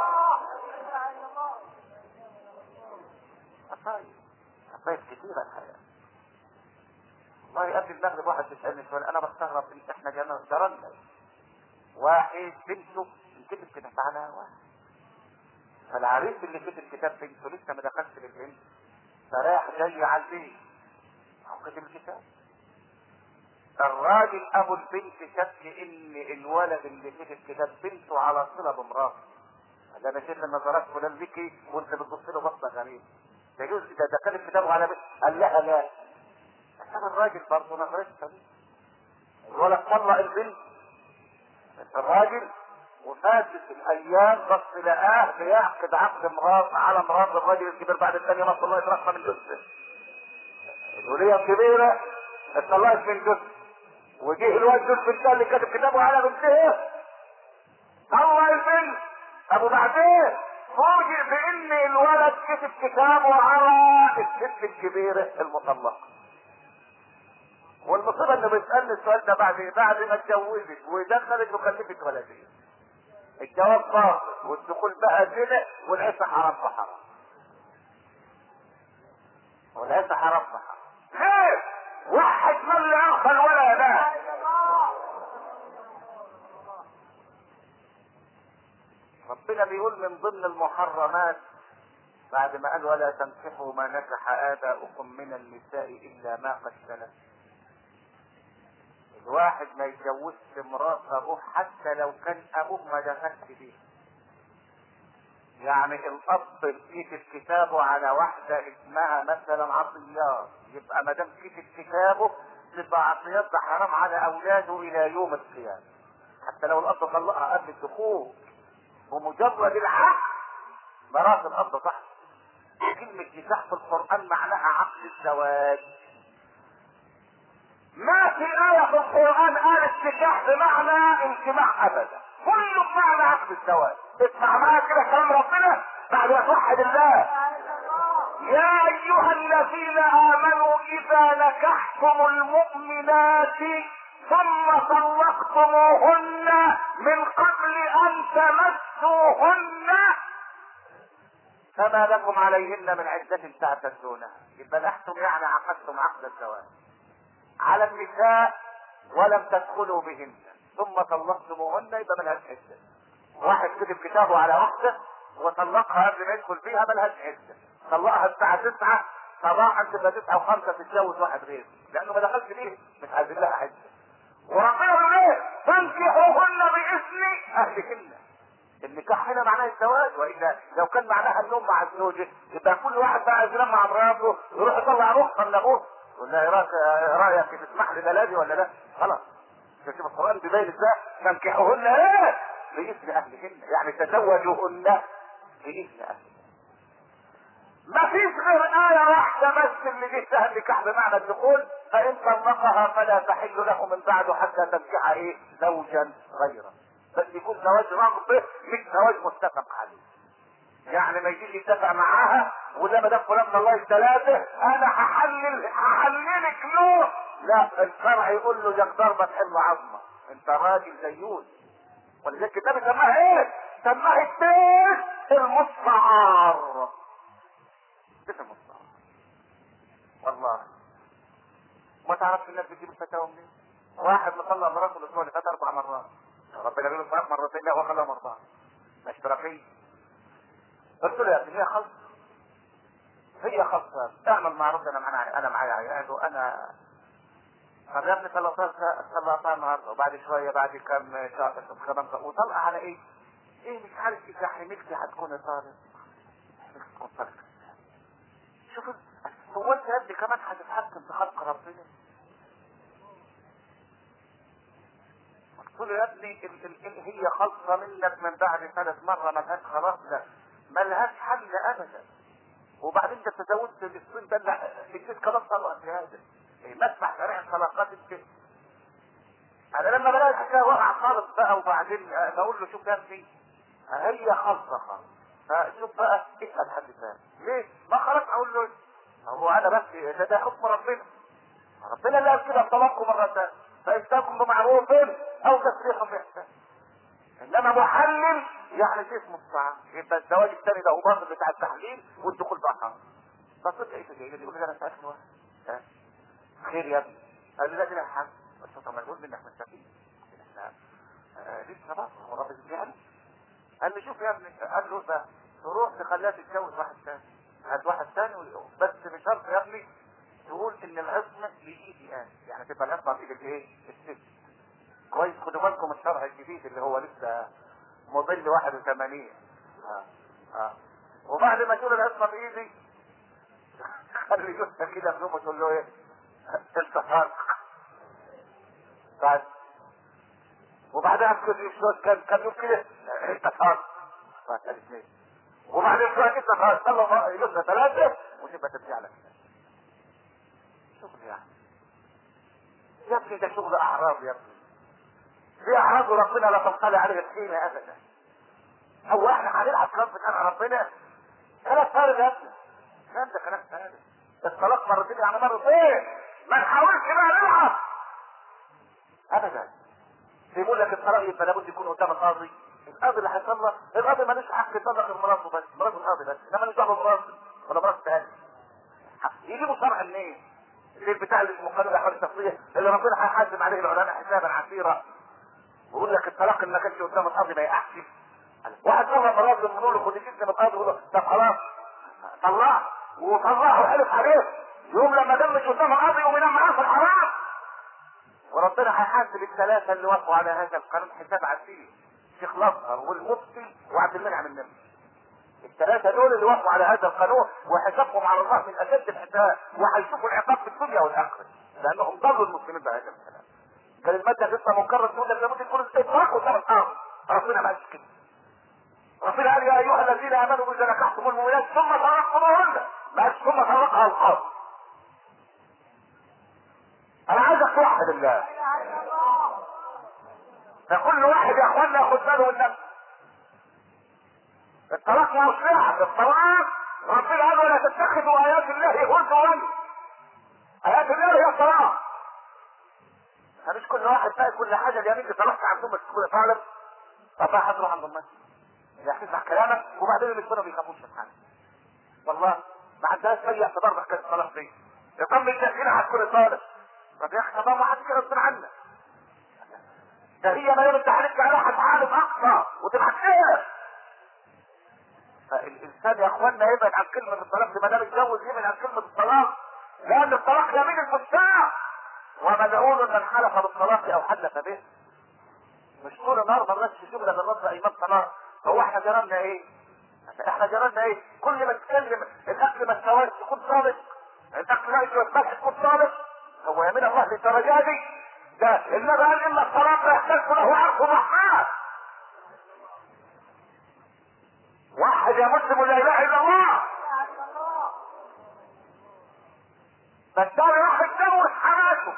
قصايد قصايد كثيرة الحقيقة والله قبل المغرب واحد بيسألني سؤال انا بستغرب ان احنا جرنا جرنا واحد بنته كتب كتاب على واحد فالعريس اللي كتب كتاب بنته لسه ما دخلش للبنت فراح جاي على البيت هو كتب الكتاب الراجل ابو البنت شك ان الولد اللي كتب كتاب بنته على صله بمراته قال انا شايف النظرات فلان ذكي وانت بتبص له بصه غريبه ده يجوز ده ده كان كتابه على بنت قال لها لا كان الراجل برضه نظرته سليمه الولد طلق البنت الراجل وفاتت الايام بس لقاه بيعقد عقد مراد على مراد الراجل الكبير بعد الثانيه ما الله يترقى من جثه الوليه الكبيره اتطلقت من جثه وجه الواد جثه بنتها اللي كاتب كتابه على بنتها طلع البنت ابو بعدين فوجئ بان الولد كتب كتابه على الست الكبيره المطلقه والمصيبه انه بيسالني السؤال ده بعد بعد ما اتجوزت ودخلت وخلفت ولدين الجواب باطل والدخول بقى زنا والعيشه حرام فحرام والعيشه حرام فحرام خير وحد من لا يغفل ولا لا ربنا بيقول من ضمن المحرمات بعد ما قال ولا تنكحوا ما نكح آباؤكم من النساء إلا ما قد سلف الواحد ما يتجوزش مرات ابوه حتى لو كان ابوه ما دخلش بيه يعني الاب يكتب كتابه على واحده اسمها مثلا عطيات يبقى ما دام كتب كتابه تبقى عطيات ده حرام على اولاده الى يوم القيامه حتى لو الاب طلقها قبل الدخول بمجرد العقد مرات الاب صح كلمه نكاح في القران معناها عقد الزواج ما في آية في القرآن قالت نكاح بمعنى انجماع أبدا كله بمعنى عقد الزواج اسمع معايا كده كلام ربنا بعد ما توحد الله يا ايها الذين امنوا اذا نكحتم المؤمنات ثم طلقتموهن من قبل ان تمسوهن فما لكم عليهن من عدة تعتدونها يبقى نحتم يعني عقدتم عقد الزواج على النساء ولم تدخلوا بهن ثم طلقتموهن يبقى ملهاش عدة واحد كتب كتابه على واحدة وطلقها قبل ما يدخل فيها ملهاش عدة طلقها الساعة 9 صباحا تبقى 9 و5 تتجوز واحد غيره لانه ما دخلش فيه مش عايزين لها عدة وربنا يقول ايه فانكحوهن باذن اهلهن النكاح هنا معناه الزواج والا لو كان معناها النوم مع الزوجة يبقى كل واحد بقى ينام مع مراته يروح يطلع رخصة من ابوه يقول لها إيه رايك إيه رايك تسمح لي بلدي ولا لا؟ خلاص شوف القران بيبين ازاي فانكحوهن ايه؟ باذن اهلهن يعني تزوجوهن باذن اهلهن ما فيش غير آية واحدة بس اللي جه فيها النكاح بمعنى الدخول فإن طلقها فلا تحل له من بعده حتى تنكح إيه؟ زوجا غيره. بس يكون زواج رغبة مش زواج متفق عليه. يعني ما يجيش يتفق معاها وده ما دام فلان الله الثلاثة أنا هحلل هحللك له لا الشرع يقول له يا ضربة حل عظمة أنت راجل زيون ولذلك النبي سماها إيه؟ سماها البيت المستعار. بيت المستعار. والله ما تعرفش الناس بتجيب الفتاوى منين؟ واحد مطلع مراته الاسبوع اللي فات اربع مرات ربنا بيقول له مرتين لا هو خلاها مرتين اشتراكية قلت له يا ابني هي خلص هي خلصة اعمل معروف انا معايا انا معايا عيال وانا طب يا ابني طلعتها طلعتها النهارده وبعد شويه بعد كام شهر كمان وطلع على ايه؟ ايه مش عارف اذا حملتي هتكون طالب تكون طالب شوف هو انت يا ابني كمان هتتحكم في خلق ربنا قلت له يا ابني ال ال ال هي خلصة منك من بعد ثلاث مرة ملهاش خلاص لا ملهاش حل ابدا وبعدين انت تزوجت بالصين ده اللي اديت كلام طلقت هذا إيه مسمح شريع الطلاقات انت انا لما بلاقي الحكايه وقع خالص بقى وبعدين بقول له شوف يا ابني هي خلصة خالص فشوف بقى اسال حد ثاني ليه؟ ما خلاص اقول له هو انا بس ده, ده حكم ربنا ربنا اللي قال كده طلقكم مرتين فإمساكم بمعروف أو تسريح بإحسان إنما محلل يعني شيء اسمه الصعب يبقى الزواج الثاني ده هو باطل بتاع التحليل والدخول بقى حرام بس انت ايه تجي يقول لي انا سالت واحد ها خير يا ابني قال لي لا كده حاجه بس طب ما تقول منك مستفيد احنا آه لسه بقى هو رابط يعني قال لي شوف يا ابني قال له ده تروح تخليها تتجوز واحد ثاني هات واحد ثاني بس بشرط يا ابني تقول ان العصمة بايدي انا يعني تبقى العصمة بايد الايه الست كويس خدوا بالكم الشرع الجديد اللي هو لسه مضل 81 اه اه وبعد ما تقول العصمة بايدي خلي جثة كده في يوم تقول له ايه التفرق بعد وبعدها كل شوية كان كان يوم كده التفرق بعد الاثنين وبعدين شوية كده خلاص صلوا جثة ثلاثة وتبقى ترجع لك شغل يعني يا ابني ده شغل اعراض يا ابني في اعراض وربنا لا تنطلع عليه القيمه ابدا هو احنا هنلعب كلام بتاع ربنا كلام فارغ يا ابني كلام ده كلام فارغ الطلاق مرتين يعني مرتين ما نحاولش بقى نلعب ابدا بيقول لك الطلاق يبقى لابد يكون قدام القاضي القاضي اللي هيطلق القاضي مالوش حق يطلق غير مراته بس مرات القاضي بس انما مالوش دعوه بمراته ولا مرات تاني يجيبوا شرع منين؟ اللي بتاع اللي اسمه قانون الاحوال الشخصيه اللي ربنا هيحاسب عليه العلماء حسابا عسيرا ويقول لك الطلاق اللي ما كانش قدام القاضي ما يقعش واحد مره مرات بنقول له خد الجسم من القاضي يقول له طب خلاص طلع وطلعه وحلف عليه يوم لما دمج قدام القاضي يقوم ينام معاه في الحرام وربنا هيحاسب الثلاثه اللي وافقوا على هذا القانون حساب عسير شيخ الازهر والمفتي وعبد المنعم النبي الثلاثة دول اللي وقفوا على هذا القانون وحسابهم على الله من أشد الحساب وهيشوفوا العقاب في الدنيا والآخرة لأنهم ضلوا المسلمين بهذا الكلام. كان المادة لسه مكرر تقول لك لابد يكون استطلاق قدام الأرض ربنا ما قالش كده. ربنا قال يا أيها الذين آمنوا إذا نكحتم المؤمنات ثم طلقتموهن ما قالش ثم طلقها القاضي. أنا عايزك توحد الله. فكل واحد يا اخوانا ياخد باله من نفسه. الطلاق مش لعب الطلاق ربنا قال ولا تتخذوا ايات الله هزوا ايات الله هي الصلاه فمش كل واحد بقى كل حاجه اليمين دي صلاح عندهم بس كل طالب طب بقى هتروح عند المسجد يعني تسمع كلامك وبعدين اللي ما بيخافوش من حاجه والله ما عندهاش اي اعتبار بحكايه الصلاه دي يطمن التاثير على كل طالب طب يا اخي طب ما حد كده غصب عنك ده هي ما دام انت عليك عليها هتعالج اقصى وتبقى خير فالانسان يا اخوانا يبعد عن كلمه الطلاق ما دام اتجوز يبعد عن كلمه الطلاق لان الطلاق يمين الفساق وملعون من حلف بالطلاق او حلف به مش طول النهار ما نرش شغله بالرد ايمان طلاق هو احنا جرالنا ايه؟ احنا جرالنا ايه؟ كل ما تتكلم الاكل ما استواش تكون صادق الاكل لا يشوف ملح تكون صادق هو يمين الله للدرجه دي ده النبي قال ان الطلاق يحتاج له عرف ضحاك واحد يا مسلم لا اله الا الله بس ده راح يتجوز حماته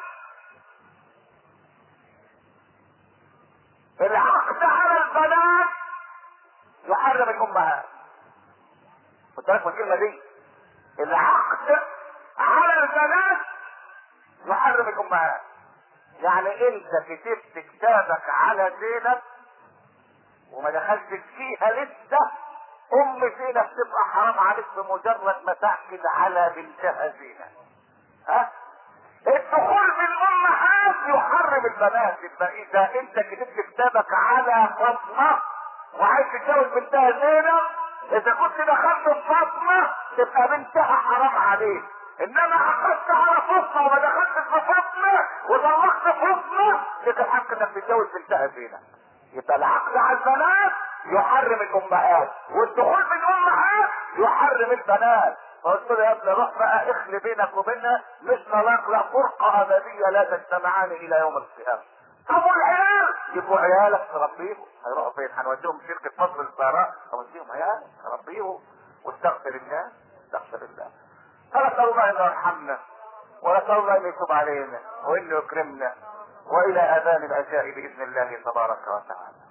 العقد على البنات يحرم الامهات خد بالك من الكلمه دي العقد على البنات يحرم الامهات يعني انت كتبت كتابك على زينب وما دخلتش فيها لسه ام زينب تبقى حرام عليك بمجرد ما تعقد على بنتها زينب ها الدخول بالامهات يحرم البنات يبقى اذا انت كتبت كتابك على فاطمه وعايز تتجوز بنتها زينب اذا كنت دخلت بفاطمه تبقى بنتها حرام عليك انما اخذت على فاطمه وما دخلتش بفاطمه وطلقت فاطمه لك الحق انك تتجوز بنتها زينب يبقى العقد على البنات يحرم الامهات والدخول بالامهات يحرم البنات فقلت له يا ابني روح بقى اخلي بينك وبينها مش طلاق لا فرقه ابديه لا تجتمعان الى يوم القيامه ابو العيال يبقوا عيالك تربيهم هيروحوا فين هنوديهم شركه فصل السيارات اوديهم عيالك تربيهم واستغفر الله استغفر الله فنسال الله انه يرحمنا ونسال الله ان يتوب علينا وانه يكرمنا والى اذان العشاء باذن الله تبارك وتعالى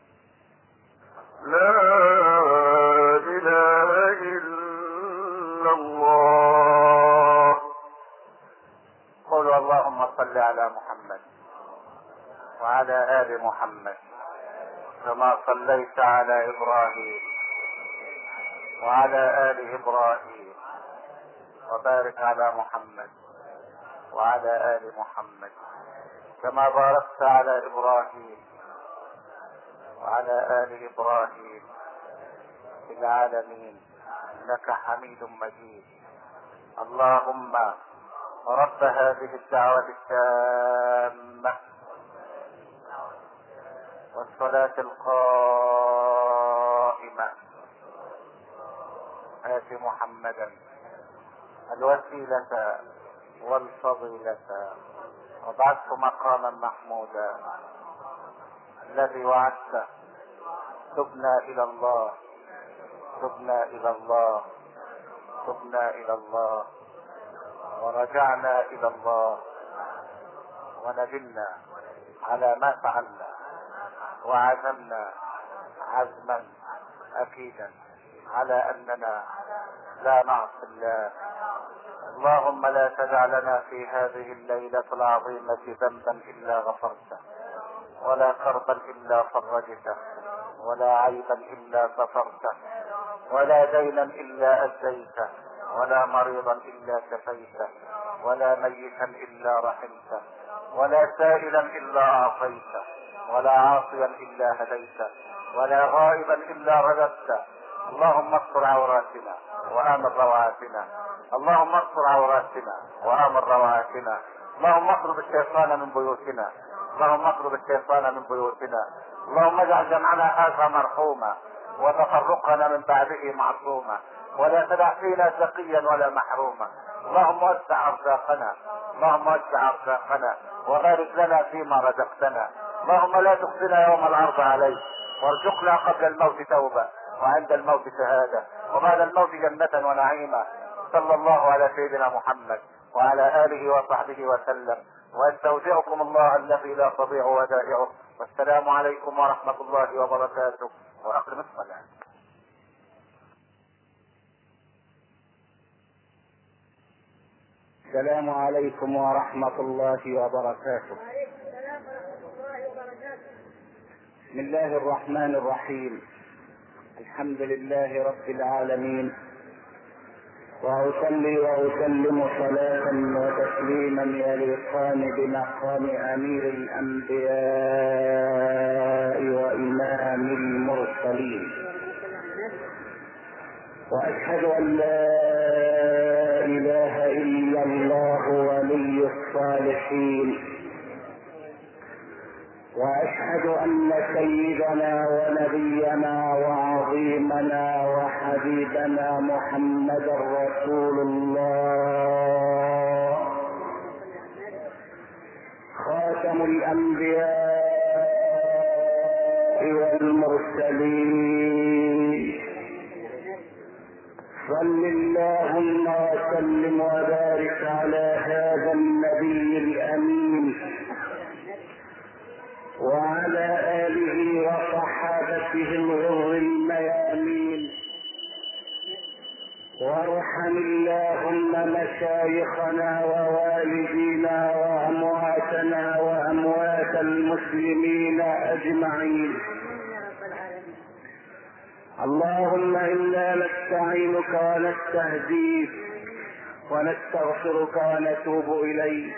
لا إله إلا الله قولوا اللهم صل على محمد وعلى ال محمد كما صليت على ابراهيم وعلى ال ابراهيم وبارك على محمد وعلى ال محمد كما باركت على ابراهيم وعلى ال ابراهيم في العالمين انك حميد مجيد اللهم رب هذه الدعوة التامة والصلاة القائمة آت محمدا الوسيلة والفضيلة وبعثه مقاما محمودا الذي وعدته تبنا إلى الله تبنا إلى الله تبنا إلى الله ورجعنا الى الله وندمنا على ما فعلنا وعزمنا عزما اكيدا على اننا لا نعصي الله اللهم لا تدع لنا في هذه الليلة العظيمة ذنبا الا غفرته ولا كربا الا فرجته ولا عيبا الا سترته ولا دينا الا اديته ولا مريضا الا شفيته ولا ميتا الا رحمته ولا سائلا الا اعطيته ولا عاصيا الا هديته ولا غائبا الا رددته اللهم استر عوراتنا وامن روعاتنا اللهم استر عوراتنا وامن روعاتنا اللهم اطرد الشيطان من بيوتنا اللهم اطرد الشيطان من بيوتنا اللهم اجعل جمعنا هذا مرحوما وتفرقنا من بعده معصوما ولا تدع فينا شقيا ولا محروما اللهم وسع ارزاقنا اللهم وسع ارزاقنا وبارك لنا فيما رزقتنا اللهم لا تخزنا يوم العرض عليك وارزقنا قبل الموت توبه وعند الموت شهاده وبعد الموت جنه ونعيما صلى الله على سيدنا محمد وعلى اله وصحبه وسلم واستودعكم الله الذي لا تضيع ودائعه والسلام عليكم ورحمه الله وبركاته واقم الصلاه السلام عليكم ورحمة الله وبركاته وعليكم السلام ورحمة الله وبركاته بسم الله الرحمن الرحيم الحمد لله رب العالمين وأصلي وأسلم صلاة وتسليما يليقان بمقام أمير الأنبياء وإمام المرسلين وأشهد أن لا إله إلا الله ولي الصالحين واشهد ان سيدنا ونبينا وعظيمنا وحبيبنا محمدا رسول الله خاتم الانبياء والمرسلين صل اللهم وسلم وبارك على هذا النبي الامين وعلى آله وصحابته الغر الميامين وارحم اللهم مشايخنا ووالدينا وأمواتنا وأموات المسلمين أجمعين اللهم إنا نستعينك ونستهديك ونستغفرك ونتوب إليك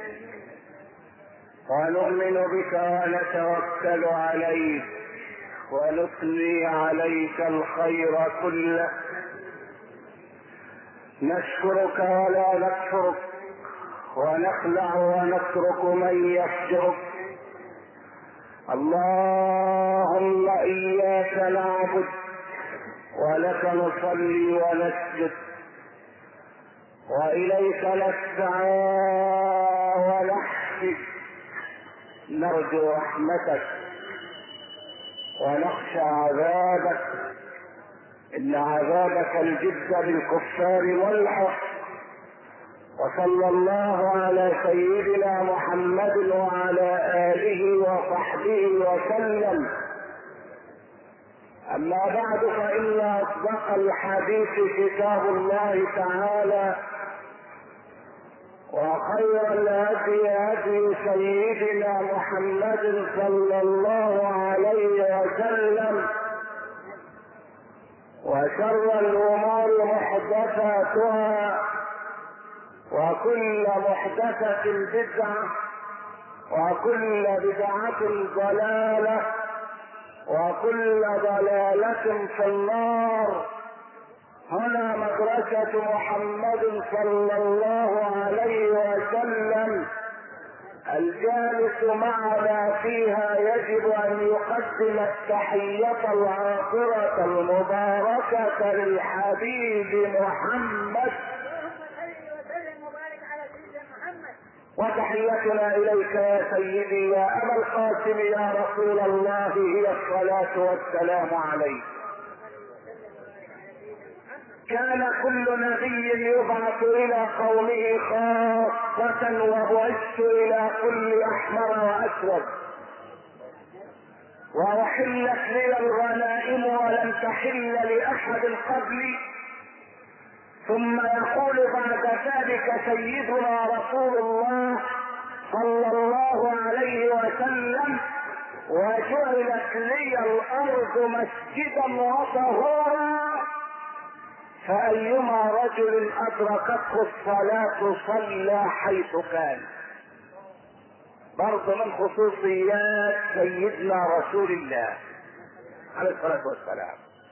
ونؤمن بك ونتوكل عليك ونثني عليك الخير كله نشكرك ولا نكفرك ونخلع ونترك من يفجرك اللهم اياك نعبد ولك نصلي ونسجد واليك نسعى ونحفظ نرجو رحمتك ونخشى عذابك ان عذابك الجد بالكفار ملحق وصلى الله على سيدنا محمد وعلى اله وصحبه وسلم اما بعد فان اصدق الحديث كتاب الله تعالى وخير الهدي هدي سيدنا محمد صلى الله عليه وسلم وشر الامور محدثاتها وكل محدثة بدعة وكل بدعة ضلالة وكل ضلالة في النار هنا مدرسة محمد صلى الله عليه وسلم الجالس معنا فيها يجب ان يقدم التحية العاطرة المباركة للحبيب محمد اللهم صل وسلم وبارك على سيدنا محمد وتحيتنا اليك يا سيدي يا ابا القاسم يا رسول الله هي الصلاة والسلام عليك كان كل نبي يبعث الى قومه خاصة وبعثت الى كل احمر واسود واحلت لي الغنائم ولم تحل لاحد قبلي ثم يقول بعد ذلك سيدنا رسول الله صلى الله عليه وسلم وجعلت لي الارض مسجدا وطهورا فأيما رجل أدركته الصلاة صلى حيث كان برضه من خصوصيات سيدنا رسول الله عليه الصلاة والسلام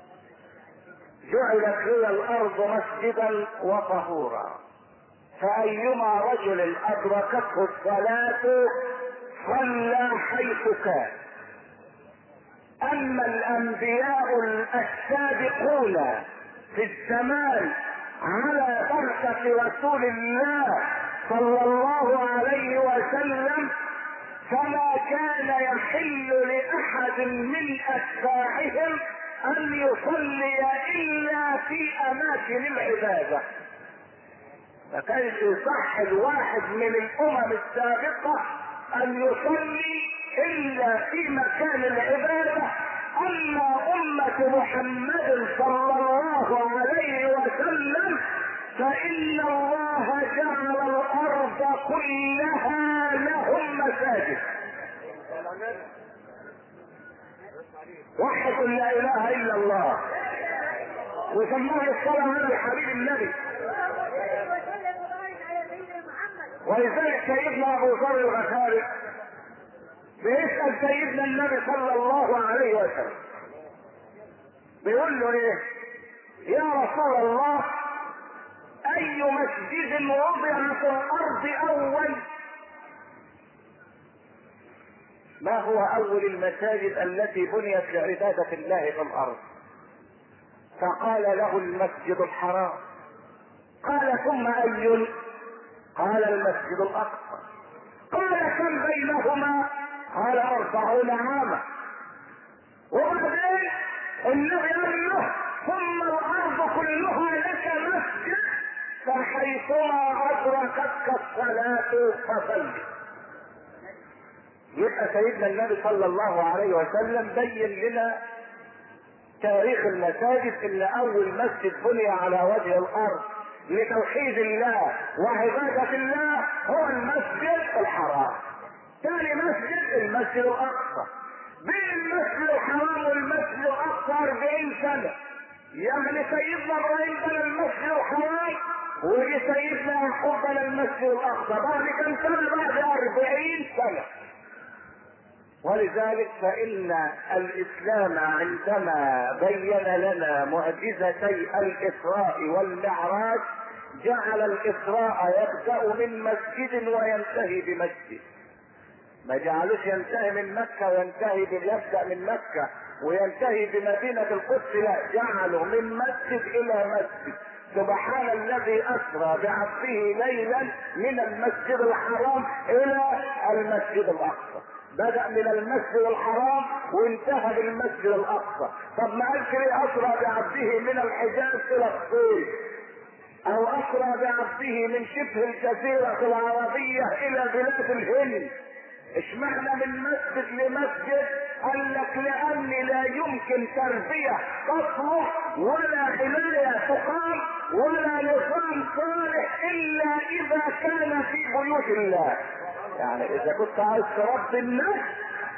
جعلت لي الأرض مسجدا وطهورا فأيما رجل أدركته الصلاة صلى حيث كان أما الأنبياء السابقون في الزمان على بركة رسول الله صلى الله عليه وسلم فما كان يحل لأحد من أتباعهم أن يصلي إلا في أماكن العبادة فكانش يصح الواحد من الأمم السابقة أن يصلي إلا في مكان العبادة أما أمة محمد صلى الله عليه وسلم فإن الله جعل الأرض كلها لهم مساجد وحد لا إله إلا الله وسماه الصلاة على الحبيب النبي وسلم وبارك على سيدنا محمد ولذلك سيدنا أبو ذر الغفاري بيسأل سيدنا النبي صلى الله عليه وسلم بيقول له ايه يا رسول الله اي مسجد وضع في الارض اول ما هو اول المساجد التي بنيت لعبادة الله في الارض فقال له المسجد الحرام قال ثم اي قال المسجد الاقصى قال كم بينهما قال اربعون عاما وبعدين النبي قال له ثم الارض كلها لك مسجد فحيثما ادركتك الصلاه فصل يبقى سيدنا النبي صلى الله عليه وسلم بين لنا تاريخ المساجد ان اول مسجد بني على وجه الارض لتوحيد الله وعبادة الله هو المسجد الحرام ثاني مسجد المسجد الاقصى بين المسجد الحرام والمسجد الاقصى 40 سنة يعني سيدنا ابراهيم بنى المسجد الحرام وجي سيدنا يعقوب بنى المسجد الاقصى بعد كم سنة بعد 40 سنة ولذلك فإن الإسلام عندما بين لنا معجزتي الإسراء والمعراج جعل الإسراء يبدأ من مسجد وينتهي بمسجد ما جعلوش ينتهي من مكة وينتهي يبدأ من مكة وينتهي بمدينة القدس لا جعلوا من مسجد إلى مسجد سبحان الذي أسرى بعبده ليلا من المسجد الحرام إلى المسجد الأقصى بدأ من المسجد الحرام وانتهى بالمسجد الأقصى طب ما قالش ليه أسرى بعبده من الحجاز إلى الصين أو أسرى بعبده من شبه الجزيرة العربية إلى بلاد الهند اشمعنى من مسجد لمسجد قال لك لان لا يمكن تربية تصلح ولا عناية تقام ولا نظام صالح الا اذا كان في بيوت الله يعني اذا كنت عايز تربي النفس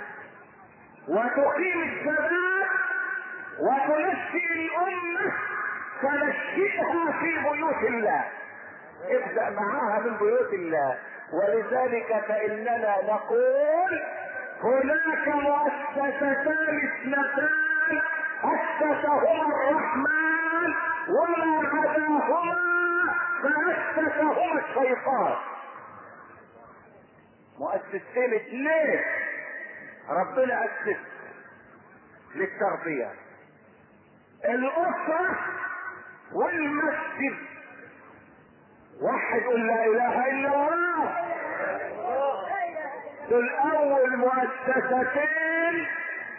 وتقيم الشباب وتنشئ الامة فنشئها في بيوت الله ابدأ معاها من بيوت الله ولذلك فإننا نقول هناك مؤسستان اثنتان أسسهما الرحمن وما عداهما فأسسهما الشيطان مؤسستين اثنين ربنا أسس للتربية الأسرة والمسجد واحد يقول لا اله الا الله دول اول مؤسستين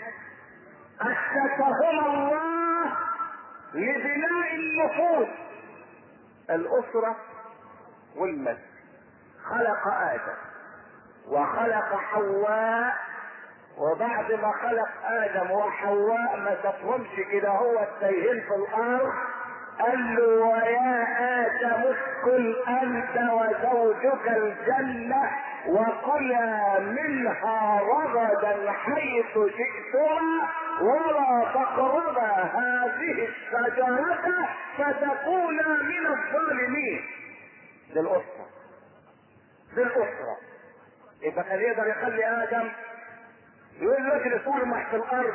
اسسهما الله لبناء النفوس الاسرة والمسجد خلق ادم وخلق حواء وبعد ما خلق ادم وحواء ما تفهمش كده هو التيهين في الارض قال له ويا ادم اسكن انت وزوجك الجنه وكلا منها رغدا حيث شئتما ولا تقربا هذه الشجره فتكونا من الظالمين دي الاسره دي الاسره يبقى كان يقدر يخلي ادم يقول له اجلس ارمح في الارض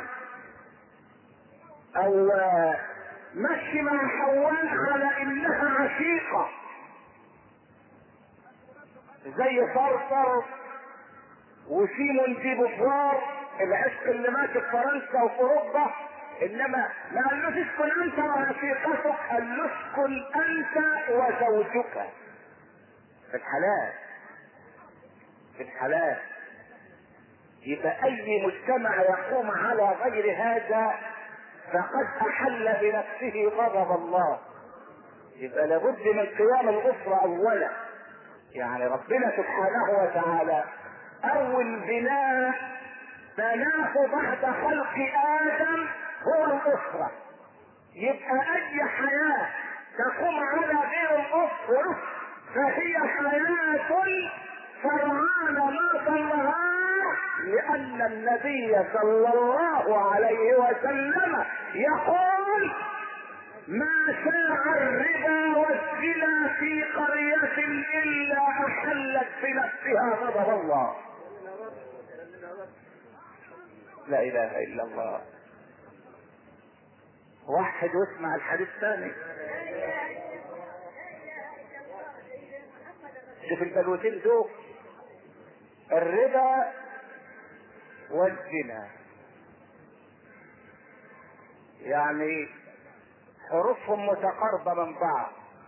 او مشي مع حواء على انها عشيقة زي صرصر وسيمون دي بوفوار العشق اللي ماشي في فرنسا وفي اوروبا انما ما قالوش اسكن انت ورفيقتك قال له اسكن انت وزوجك في الحلال في الحلال يبقى اي مجتمع يقوم على غير هذا فقد احل بنفسه غضب الله يبقى لابد من قيام الاسره اولا يعني ربنا سبحانه وتعالى اول بناء بناه بعد خلق ادم هو الاسره يبقى اي حياه تقوم على غير الأصل فهي حياة سرعان ما النهار لأن النبي صلى الله عليه وسلم يقول ما شاع الربا والزنا في قرية إلا أحلت بنفسها غضب الله لا إله إلا الله وحد واسمع الحديث الثاني شوف البلوتين دول الربا والزنا يعني حروفهم متقاربة من بعض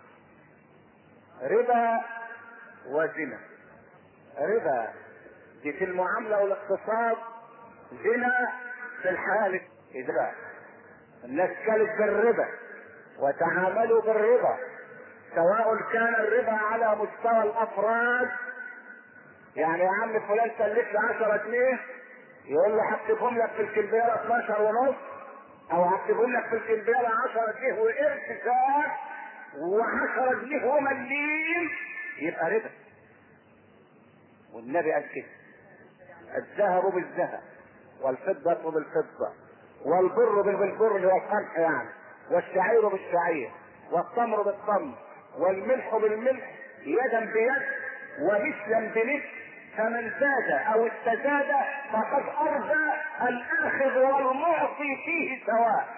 ربا وزنا ربا دي في المعاملة والاقتصاد زنا في الحالة إذا الناس كانت بالربا وتعاملوا بالربا سواء كان الربا على مستوى الافراد يعني يا عم فلان سلف لي 10 جنيه يقول له هكتبهم لك في الكمبيره 12 ونص او هكتبهم لك في الكمبيره 10 جنيه وقرش ساعه و10 جنيه ومليم يبقى ربا والنبي قال كده الذهب بالذهب والفضة بالفضة والبر بالبر والقمح يعني والشعير بالشعير والتمر بالتمر والملح بالملح يدا بيد ومثلا بمثل فمن زاد او استزاد فقد ارضى الاخذ والمعطي فيه سواء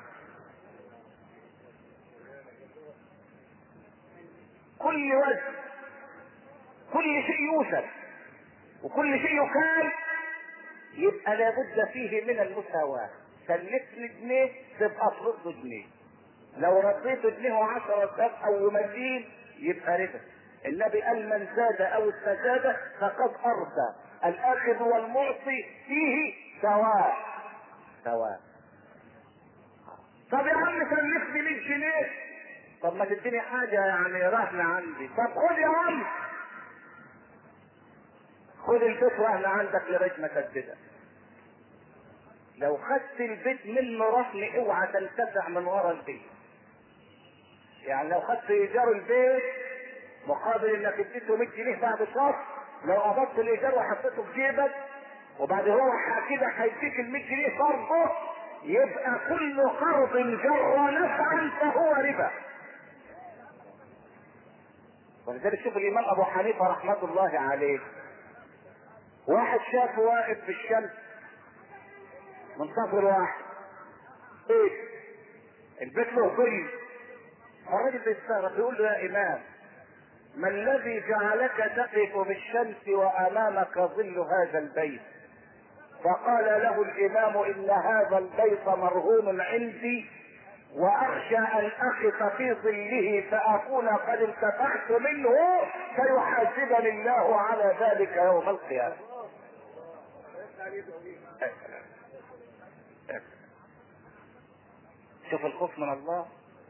كل وجه كل شيء يوسف وكل شيء يكال يبقى لابد فيه من المساواة سلفني جنيه تبقى ترد جنيه لو رديت جنيه وعشرة ساب او مليم يبقى ربا النبي قال من زاد او استزاد فقد ارضى الاخذ والمعطي فيه سواء سواء طب يا عم سلفني 100 جنيه طب ما تديني حاجة يعني رهن عندي طب خد يا عم خد البيت رهن عندك لغاية ما تسددها لو خدت البيت منه رهن اوعى تنتفع من ورا البيت يعني لو خدت ايجار البيت مقابل انك اديته 100 جنيه بعد شهر لو قبضت الايجار وحطيته في جيبك وبعد هو كده هيديك ال 100 جنيه برضه يبقى كل قرض جر نفعا فهو ربا ولذلك شوف الامام ابو حنيفه رحمه الله عليه واحد شافه واقف في الشمس منتصر واحد ايه البيت له ظل الراجل بيستغرب يقول له يا امام ما الذي جعلك تقف بالشمس وامامك ظل هذا البيت فقال له الامام ان هذا البيت مرهون عندي واخشى ان اقف في ظله فاكون قد انتفعت منه فيحاسبني الله على ذلك يوم القيامه شوف الخوف من الله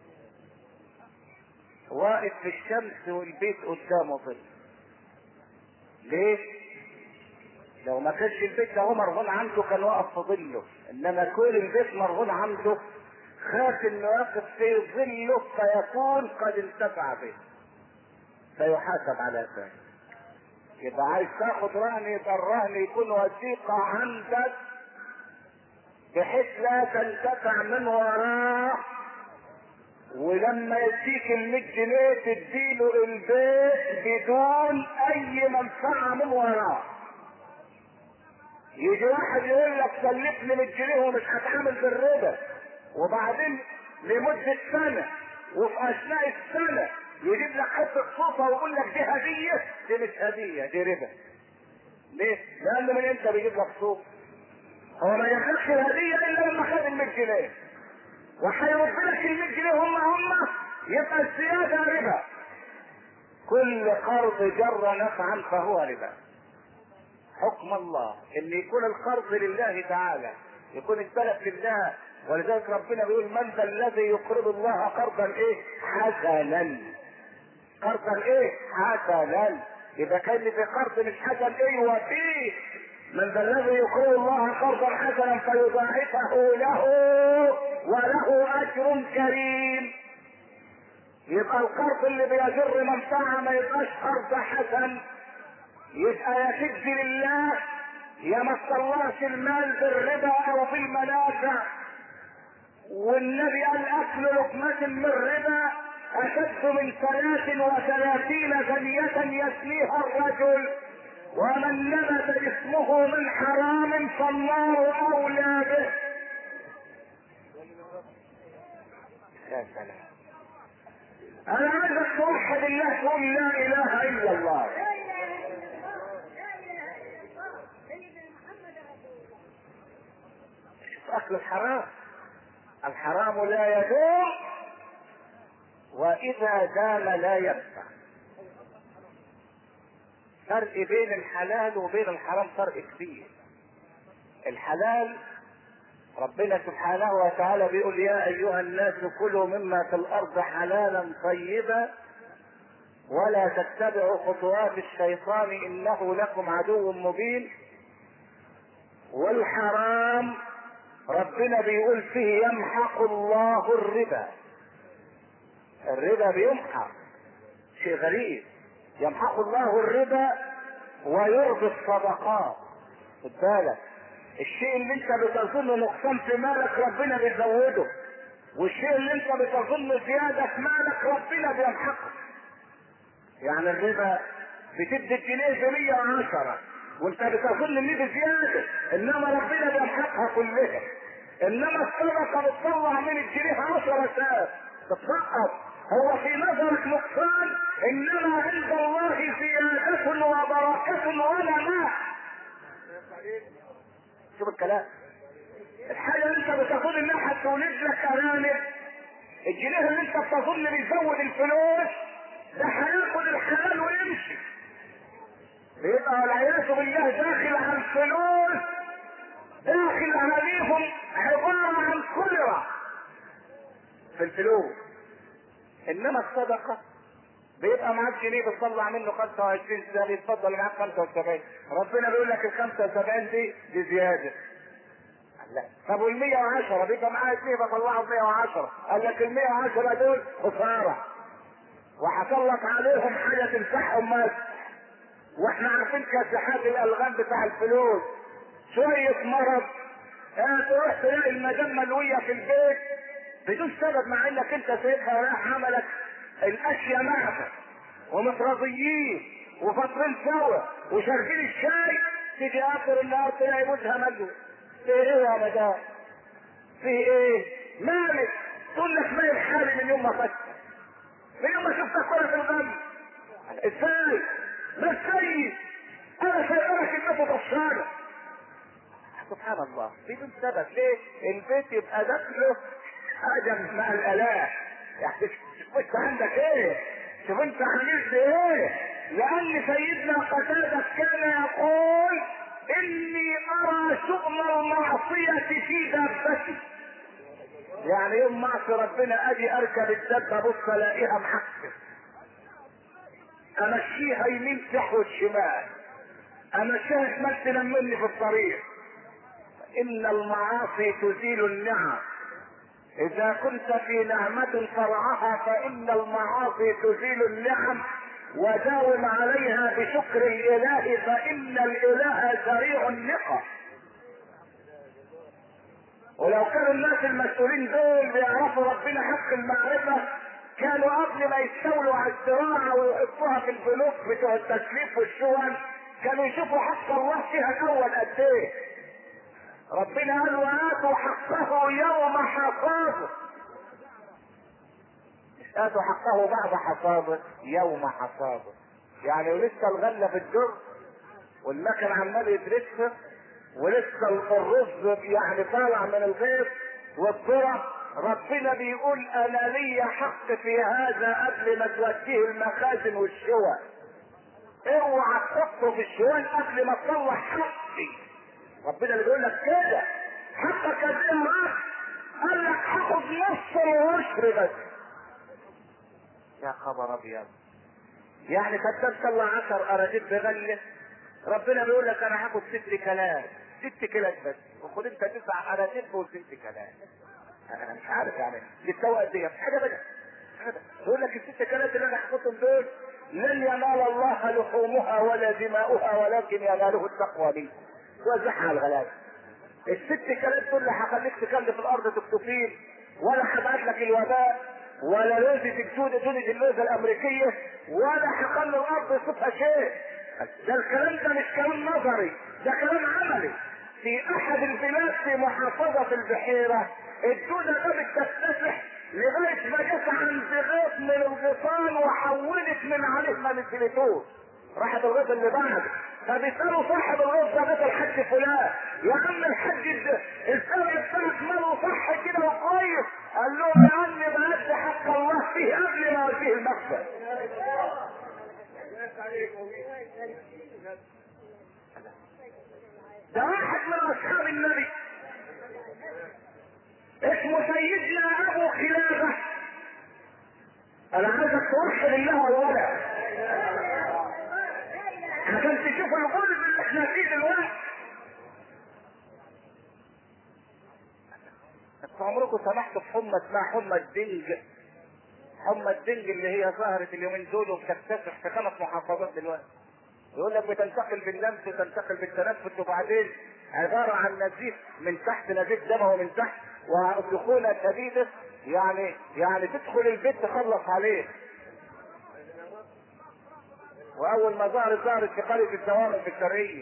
واقف في الشمس والبيت قدامه ظل ليه لو ما كانش البيت ده هو مرهون عنده كان واقف في ظله انما كل البيت مرهون عنده خاف انه يقف في ظله فيكون قد انتفع به فيحاسب على ذلك يبقى عايز تاخد رهن يبقى الرهن يكون وثيقة عندك بحيث لا تنتفع من وراه ولما يديك ال 100 جنيه تديله البيت بدون اي منفعه من وراه يجي واحد يقول لك سلفني 100 جنيه ومش هتعامل بالربا وبعدين لمده سنه وفي اثناء السنه يجيب لك حته صوفه ويقول لك دي هديه دي مش هديه دي ربا ليه؟ لان من انت بيجيب لك صوف هو ما ياخدش الهديه الا لما خد ال 100 جنيه وهيرد لك ال 100 جنيه هم هم يبقى الزياده ربا كل قرض جر نفعا فهو ربا حكم الله ان يكون القرض لله تعالى يكون السلف لله ولذلك ربنا بيقول من ذا الذي يقرض الله قرضا ايه حسنا قرضا ايه حسنا اذا كان في قرض مش حسن ايه وفيه من ذا الذي يقرض الله قرضا حسنا فيضاعفه له وله اجر كريم يبقى القرض اللي بيجر منفعة ما يبقاش قرض حسن يبقى يا شد لله يا ما تطلعش المال بالربا او بالمنافع والنبي قال اكل لقمة من ربا اشد من ثلاث وثلاثين ثانية يسميها الرجل ومن نبت اسمه من حرام فالنار اولى به يا سلام انا عايزك توحد الله تقول لا اله الا الله لا اله الا الله لا اله الا الله سيدنا محمد رسول الله اكل الحرام الحرام لا يدوم واذا دام لا ينفع فرق بين الحلال وبين الحرام فرق كبير الحلال ربنا سبحانه وتعالى بيقول يا ايها الناس كلوا مما في الارض حلالا طيبا ولا تتبعوا خطوات الشيطان انه لكم عدو مبين والحرام ربنا بيقول فيه يمحق الله الربا الربا بيمحق شيء غريب يمحق الله الربا ويربي الصدقات خد بالك الشيء اللي انت بتظن نقصان في مالك ربنا بيزوده والشيء اللي انت بتظن زياده في مالك ربنا بيمحقه يعني الربا بتدي الجنيه ب 110 وانت بتظن ان دي زياده انما ربنا بيمحقها كلها انما الصدقه بتطلع من الجنيه 10 ساعات تتسقط هو في نظرك نقصان انما عند الله زياده وبركه ونماء شوف الكلام الحاجه اللي انت بتظن انها هتولد لك ارانب الجنيه اللي انت بتظن بيزود الفلوس ده هياخد الحلال ويمشي بيبقى والعياذ بالله داخل على الفلوس داخل عليهم عبارة عن كلرة في الفلوس انما الصدقة بيبقى معاك جنيه بتطلع منه 25 سنة يتفضل معاك 75 ربنا بيقول لك ال 75 دي دي زيادة لا طب وال 110 بيبقى معايا اثنين بطلعه ب 110 قال لك ال 110 دول خسارة وحصل لك عليهم حاجة تمسحهم بس واحنا عارفين كاسحات الالغام بتاع الفلوس شوية مرض اه تروح تلاقي المدام ملوية في البيت بدون سبب مع انك انت سايبها رايح عملك الاشياء معك ومتراضيين وفاطرين سوا وشاربين الشاي تيجي اخر النهار تلاقي جوزها ملوي في ايه يا مدام؟ في ايه؟ مالك؟ تقول لك مالك حالي من يوم ما فتت من يوم ما شفتك كرة في الغم ازاي؟ ما السيد انا سايبك انكم بصارة سبحان الله بدون سبب ليه؟ البيت يبقى داخله حاجة مع الآلات يعني شوف انت عندك ايه؟ شوف انت عملت ايه؟ لأن سيدنا قتادة كان يقول إني أرى شغل المعصية في دابتي يعني يوم ما اعصي ربنا اجي اركب الدبه ابص الاقيها محكم امشيها يمين تحوى الشمال امشيها شمال تنمني في الطريق ان المعاصي تزيل النعم اذا كنت في نعمة فرعها فان المعاصي تزيل النعم وداوم عليها بشكر الاله فان الاله سريع النقم ولو كانوا الناس المسؤولين دول بيعرفوا ربنا حق المعرفة كانوا قبل ما يستولوا على الزراعة ويحطوها في البنوك بتوع التسليف والشغل كانوا يشوفوا حق الله فيها الأول قد إيه ربنا قال وآتوا حقه يوم حصاده مش آتوا حقه بعد حصاده يوم حصاده يعني ولسه الغلة في الدر والمكن عمال يدرسها ولسه الرز يعني طالع من الغيط والذرة ربنا بيقول انا لي حق في هذا قبل ما توديه المخازن والشوى اوعى تحطه في الشوال قبل ما تطلع حقي ربنا اللي بيقول لك كده حقك قد ايه معاك قال لك هاخد نص العشر بس يا خبر ابيض يعني كتبت طلع عشر اراجيل بغله ربنا بيقول لك انا هاخد ست كلام ست كلام بس وخد انت تسع اراجيل وست كلام انا مش عارف يعني بتسوق قد ايه حاجه بقى ابدا يقول لك الست كلمات اللي انا حكيتهم دول لن ينال الله لحومها ولا دماؤها ولكن يناله التقوى منه وزعها على الغلابه الست كلمات دول لا هخليك تكلم في الارض تكتفين ولا هبعت لك الوباء ولا لوزة الجودة جودة اللوزة الأمريكية ولا هخلي الأرض يصيبها شيء ده الكلام ده مش كلام نظري ده كلام عملي في أحد البلاد في محافظة البحيرة الدودة قامت تكتسح لغاية ما جت عند غيط من الغيطان وحولت من عليه من التليفون راحت الغيط اللي بعده فبيسألوا صاحب الغيط ده غيط الحج فلان يا عم الحج ده الزرع بتاعك ماله صح كده وكويس قال لهم يا عم بلد حق الله فيه قبل ما فيه المكتب ده واحد من اصحاب النبي اسمه سيدنا ابو خلافه انا عايزك توحد الله اولا عشان تشوف الغلب اللي احنا فيه دلوقتي انتوا عمركم سمحتوا في حمى اسمها حمى الدنج حمى الدنج اللي هي ظهرت اليومين دول وبتكتسح في خمس محافظات دلوقتي يقول لك بتنتقل باللمس وتنتقل بالتنفس وبعدين عبارة عن نزيف من تحت نزيف دمه من تحت وسخونة شديدة يعني يعني تدخل البيت تخلص عليه واول ما ظهرت ظهرت في قرية الدوام في الشرقية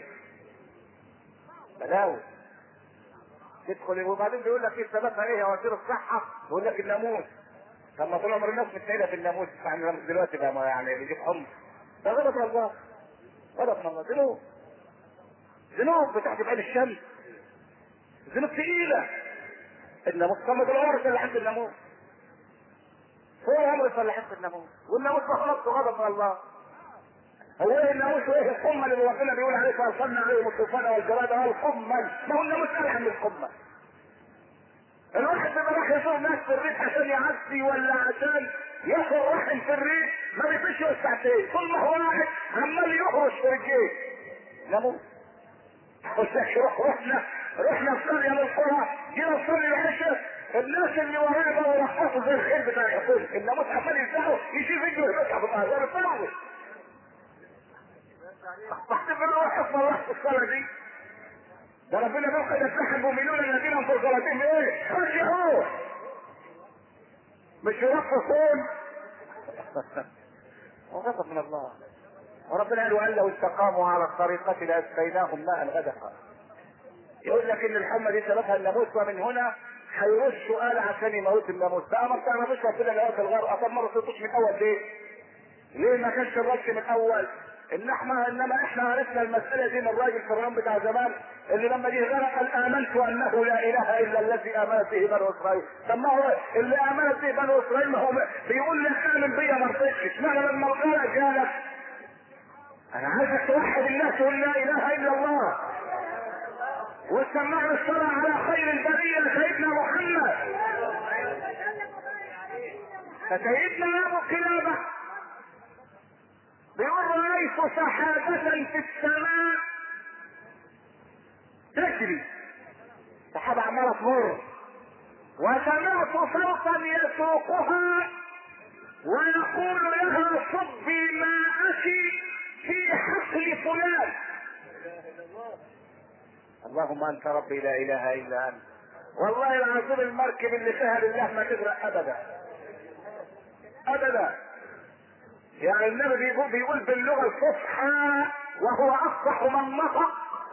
بلاوي تدخل وبعدين بيقول لك ايه سببها ايه يا وزير الصحة يقول لك الناموس طب ما طول عمر الناس متسائلة في الناموس يعني دلوقتي بقى يعني بيجيب حمص ده غلط الله غلط من الله ذنوب ذنوب بتحت عين الشمس ذنوب ثقيلة الناموس صمد العمر اللي عند الناموس هو عمر اللي عند الناموس والناموس ده خلقته غضب من الله هو ايه الناموس وايه القمة اللي ربنا بيقول عليه فارسلنا عليهم الطوفان والجراد قال القمة ما هو الناموس قال من القمة الواحد بيبقى راح يزور ناس في الريف عشان يعدي ولا عشان ياخد رحم في الريف ما بيفيش ساعتين طول ما هو قاعد عمال يهرش في رجليه ناموس قلت لك روح رحنا رحنا نصلي من القرى جينا نصلي العشاء الناس اللي ورانا بقوا يرقصوا زي الخيل بتاع الحكومة الناموس عمال يزعقوا يشيل رجله يرجع في الارض انا فاهم تحتفل له حفظ الله في الصلاة دي ده ربنا بيقول قد افلح المؤمنون الذين هم في صلاتهم ايه؟ خشعوا مش يرقصون وغضب من الله وربنا قال وان لو استقاموا على الطريقة لاسقيناهم ماء غدقا يقول لك ان الحمى دي سببها الناموس ومن هنا هيرش سؤال عشان يموت الناموس بقى ما بتعملوش ربنا لقاك الغرق طب ما رصيتوش من اول ليه؟ ليه ما كانش الرش من اول؟ ان احنا انما احنا عرفنا المسألة دي من الراجل فرعون بتاع زمان اللي لما جه غرق قال امنت انه لا اله الا الذي امنت به بنو اسرائيل طب ما هو اللي امنت به بنو اسرائيل ما هو بيقول لي امن بيا ما رضيتش اشمعنى لما الغرق جالك انا عايزك توحد الله تقول لا اله الا الله وسمعنا الصلاة على خير البرية سيدنا محمد فسيدنا ابو كلابه بيقول رأيت سحابة في السماء تجري سحابة عمالة تمر وسمعت صوتا يسوقها ويقول لها صبي ماءك في حقل فلان اللهم انت ربي لا اله الا انت والله العظيم المركب اللي فيها لله ما تغرق ابدا ابدا يعني النبي بيقول, بيقول باللغة الفصحى وهو أفصح من نطق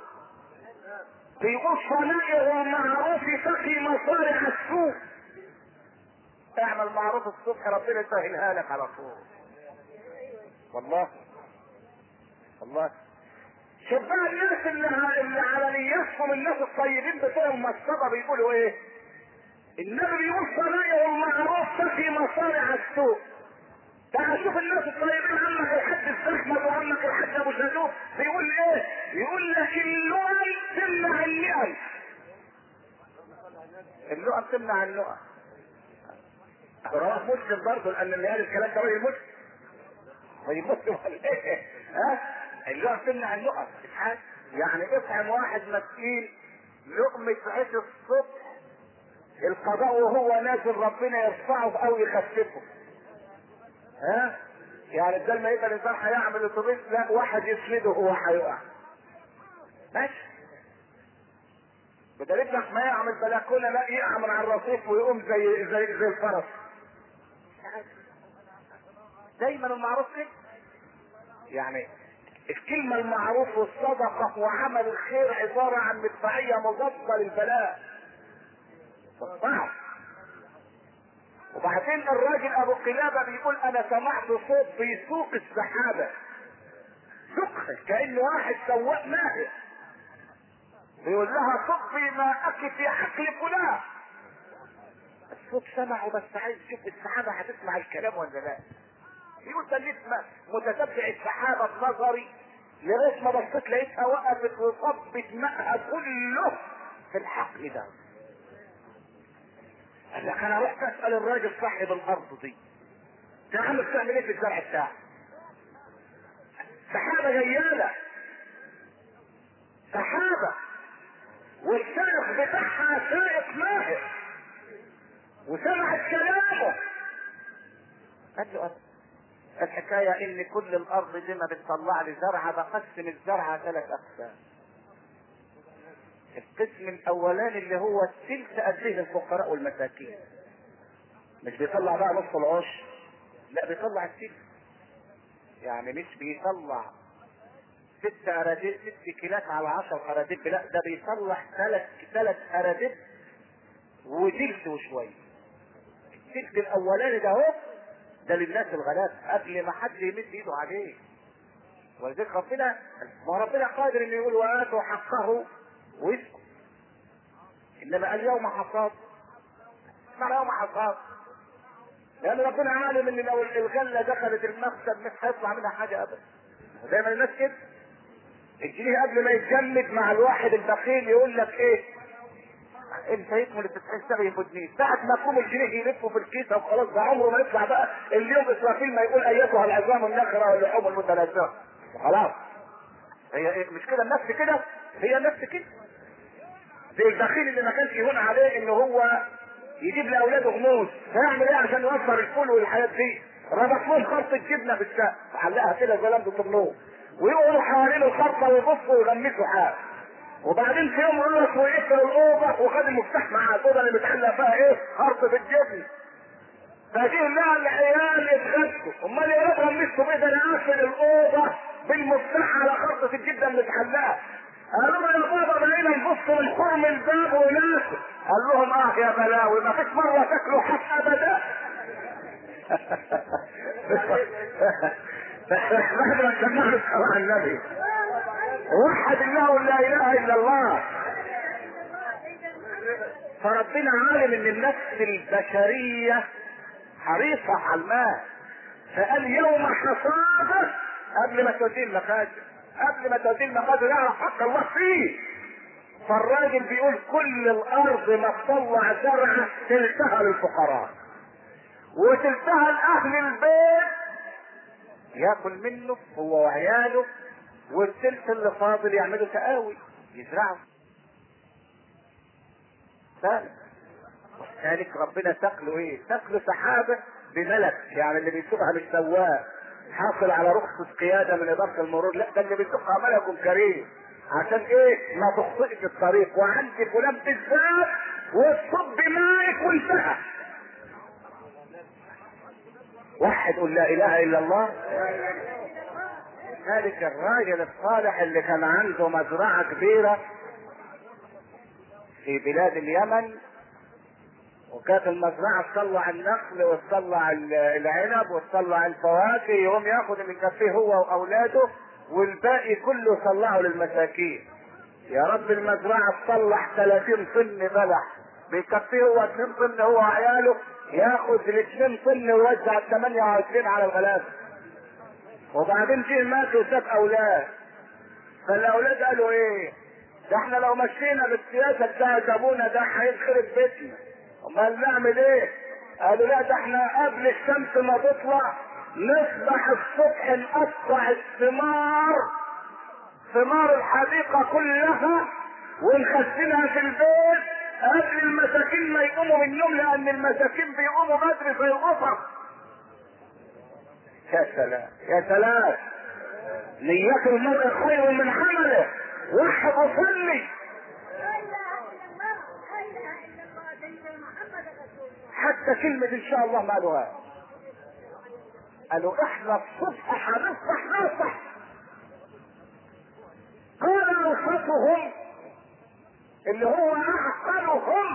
بيقول صنائع ومعروف تقي مصارع السوء اعمل معروف الصبح ربنا يسهلها لك على طول والله والله شوف بقى الناس اللي, اللي على نيتهم الناس الطيبين بتوعهم مصطبة بيقولوا ايه النبي بيقول صنائع ومعروف تقي مصارع السوء تعال شوف الناس الطيبين عمك الحاج الزحمة وعمك الحاج ابو شدوق بيقول ايه يقول لك اللؤم تمنع اللئم اللؤم تمنع اللؤم رواه مسلم برضه لان اللي قال الكلام ده راجل مسلم راجل مسلم ولا ايه ها اللؤم تمنع اللؤم يعني اطعم واحد مسكين لقمة عيش الصبح القضاء وهو نازل ربنا يرفعه او يخففه ها يعني بدل ما يبقى الانسان هيعمل اتوبيس لا واحد يسنده وهو هيقع ماشي بدل ابنك ما يعمل بلكونه لا يقع من على الرصيف ويقوم زي زي زي الفرس دايما المعروف كده يعني الكلمة المعروف والصدقة وعمل الخير عبارة عن مدفعية مضادة للبلاء والصعب وبعدين الراجل ابو قلابة بيقول انا سمعت صوت بيسوق السحابة سقه كأن واحد سواق ماهر بيقول لها صبي ماءك في حقل فلان الصوت سمعه بس عايز يشوف السحابة هتسمع الكلام ولا لا يقول ده نسمة متتبع السحابة بنظري لغاية ما بصيت لقيتها وقفت وصبت ماءها كله في الحقل ده قال لك انا رحت اسال الراجل صاحب الارض دي يا عم بتعمل ايه في الزرع بتاعك؟ سحابه جياله سحابه والسائق بتاعها سائق ماهر وسمعت كلامه قال له أنا. الحكاية ان كل الارض دي ما بتطلع لي زرعة بقسم الزرعة ثلاث اقسام القسم الاولاني اللي هو التلت اديه للفقراء والمساكين مش بيطلع بقى نص العش لا بيطلع التلت يعني مش بيطلع ست اراضيب ست كيلات على عشر اراضيب لا ده بيطلع ثلاث ثلاث اراضيب وتلت وشويه التلت الاولاني ده اهو ده للناس الغلاب قبل ما حد يمد ايده عليه ولذلك ربنا ما ربنا قادر انه يقول واتوا حقه ويسكت انما اليوم حصاد اسمع يوم حصاد لان ربنا عالم ان لو الغله دخلت المكتب مش هيطلع منها حاجه ابدا دايما الناس كده الجنيه قبل ما يتجمد مع الواحد البخيل يقول لك ايه انت يكمل التسعين سنه يفوتني ساعة ما يقوم الجنيه يلفه في الكيسة وخلاص ده عمره ما يطلع بقى اليوم اسرافيل ما يقول ايتها العظام النخرة واللحوم المتلازمة خلاص هي إيه؟ مش كده النفس كده هي النفس كده زي البخيل اللي ما كانش يهون عليه ان هو يجيب لاولاده غموس هيعمل ايه عشان يوفر الفول والحاجات دي ربط لهم خرطة جبنة في السقف وعلقها كده زي لمبة النور ويقعدوا حوالين الخرطة ويبصوا ويغمسوا حاجة وبعدين في يوم يقول ويقفل الاوضه وخد المفتاح مع الاوضه اللي متعلق فيها ايه؟ خرط في الجبن. فجه لها العيال اتغدوا، امال يا ريت غمسوا بيه ده انا قافل الاوضه بالمفتاح على خرطه الجبنه المتعلقه. قالوا له يا بابا بقينا نبص من خرم الباب وناسه. قال لهم اه يا بلاوي ما فيش مره تاكلوا حق ابدا. بعد ما سمعنا الصلاه على النبي. وحد الله لا اله الا الله فربنا عالم ان النفس البشرية حريصة على الماء فقال يوم حصاده قبل ما توديه المخازن قبل ما توديه المخازن يعرف حق الله فيه فالراجل بيقول كل الارض ما تطلع زرعة تلتها للفقراء وتلتها لاهل البيت ياكل منه هو وعياله والثلث اللي فاضل يعملوا تقاوي يزرعوا ذلك ذلك ربنا تقله ايه تقله سحابة بملك يعني اللي بيسوقها مش سواق حاصل على رخصة قيادة من إدارة المرور لا ده اللي بيسوقها ملك كريم عشان ايه ما تخطئش الطريق وعندي فلان بالذات وتصب مايك وانتهى واحد قل لا اله الا الله ذلك الراجل الصالح اللي كان عنده مزرعة كبيرة في بلاد اليمن وكانت المزرعة تطلع النخل وتطلع العنب وتطلع الفواكه يقوم ياخد اللي يكفيه هو واولاده والباقي كله يطلعه للمساكين يا رب المزرعة تطلع 30 طن بلح بيكفيه هو 2 طن هو وعياله ياخد ال 2 طن ويوزع ال 28 على الغلابة وبعدين جه مات وساب اولاد فالاولاد قالوا ايه ده احنا لو مشينا بالسياسه بتاعت ابونا ده هيخرب بيتنا امال نعمل ايه قالوا لا ده احنا قبل الشمس ما تطلع نصبح الصبح نقطع الثمار ثمار الحديقه كلها ونخزنها في البيت قبل المساكين ما يقوموا من النوم لان المساكين بيقوموا بدري في الغفر يا سلام يا سلام نية المرء خير من عمله واحد وصلي لا اله الا الله لا اله الا الله سيدنا محمد رسول الله حتى كلمة ان شاء الله ما قالوها قالوا احنا الصبح هنصبح نصبح قال اوسطهم اللي هو اعقلهم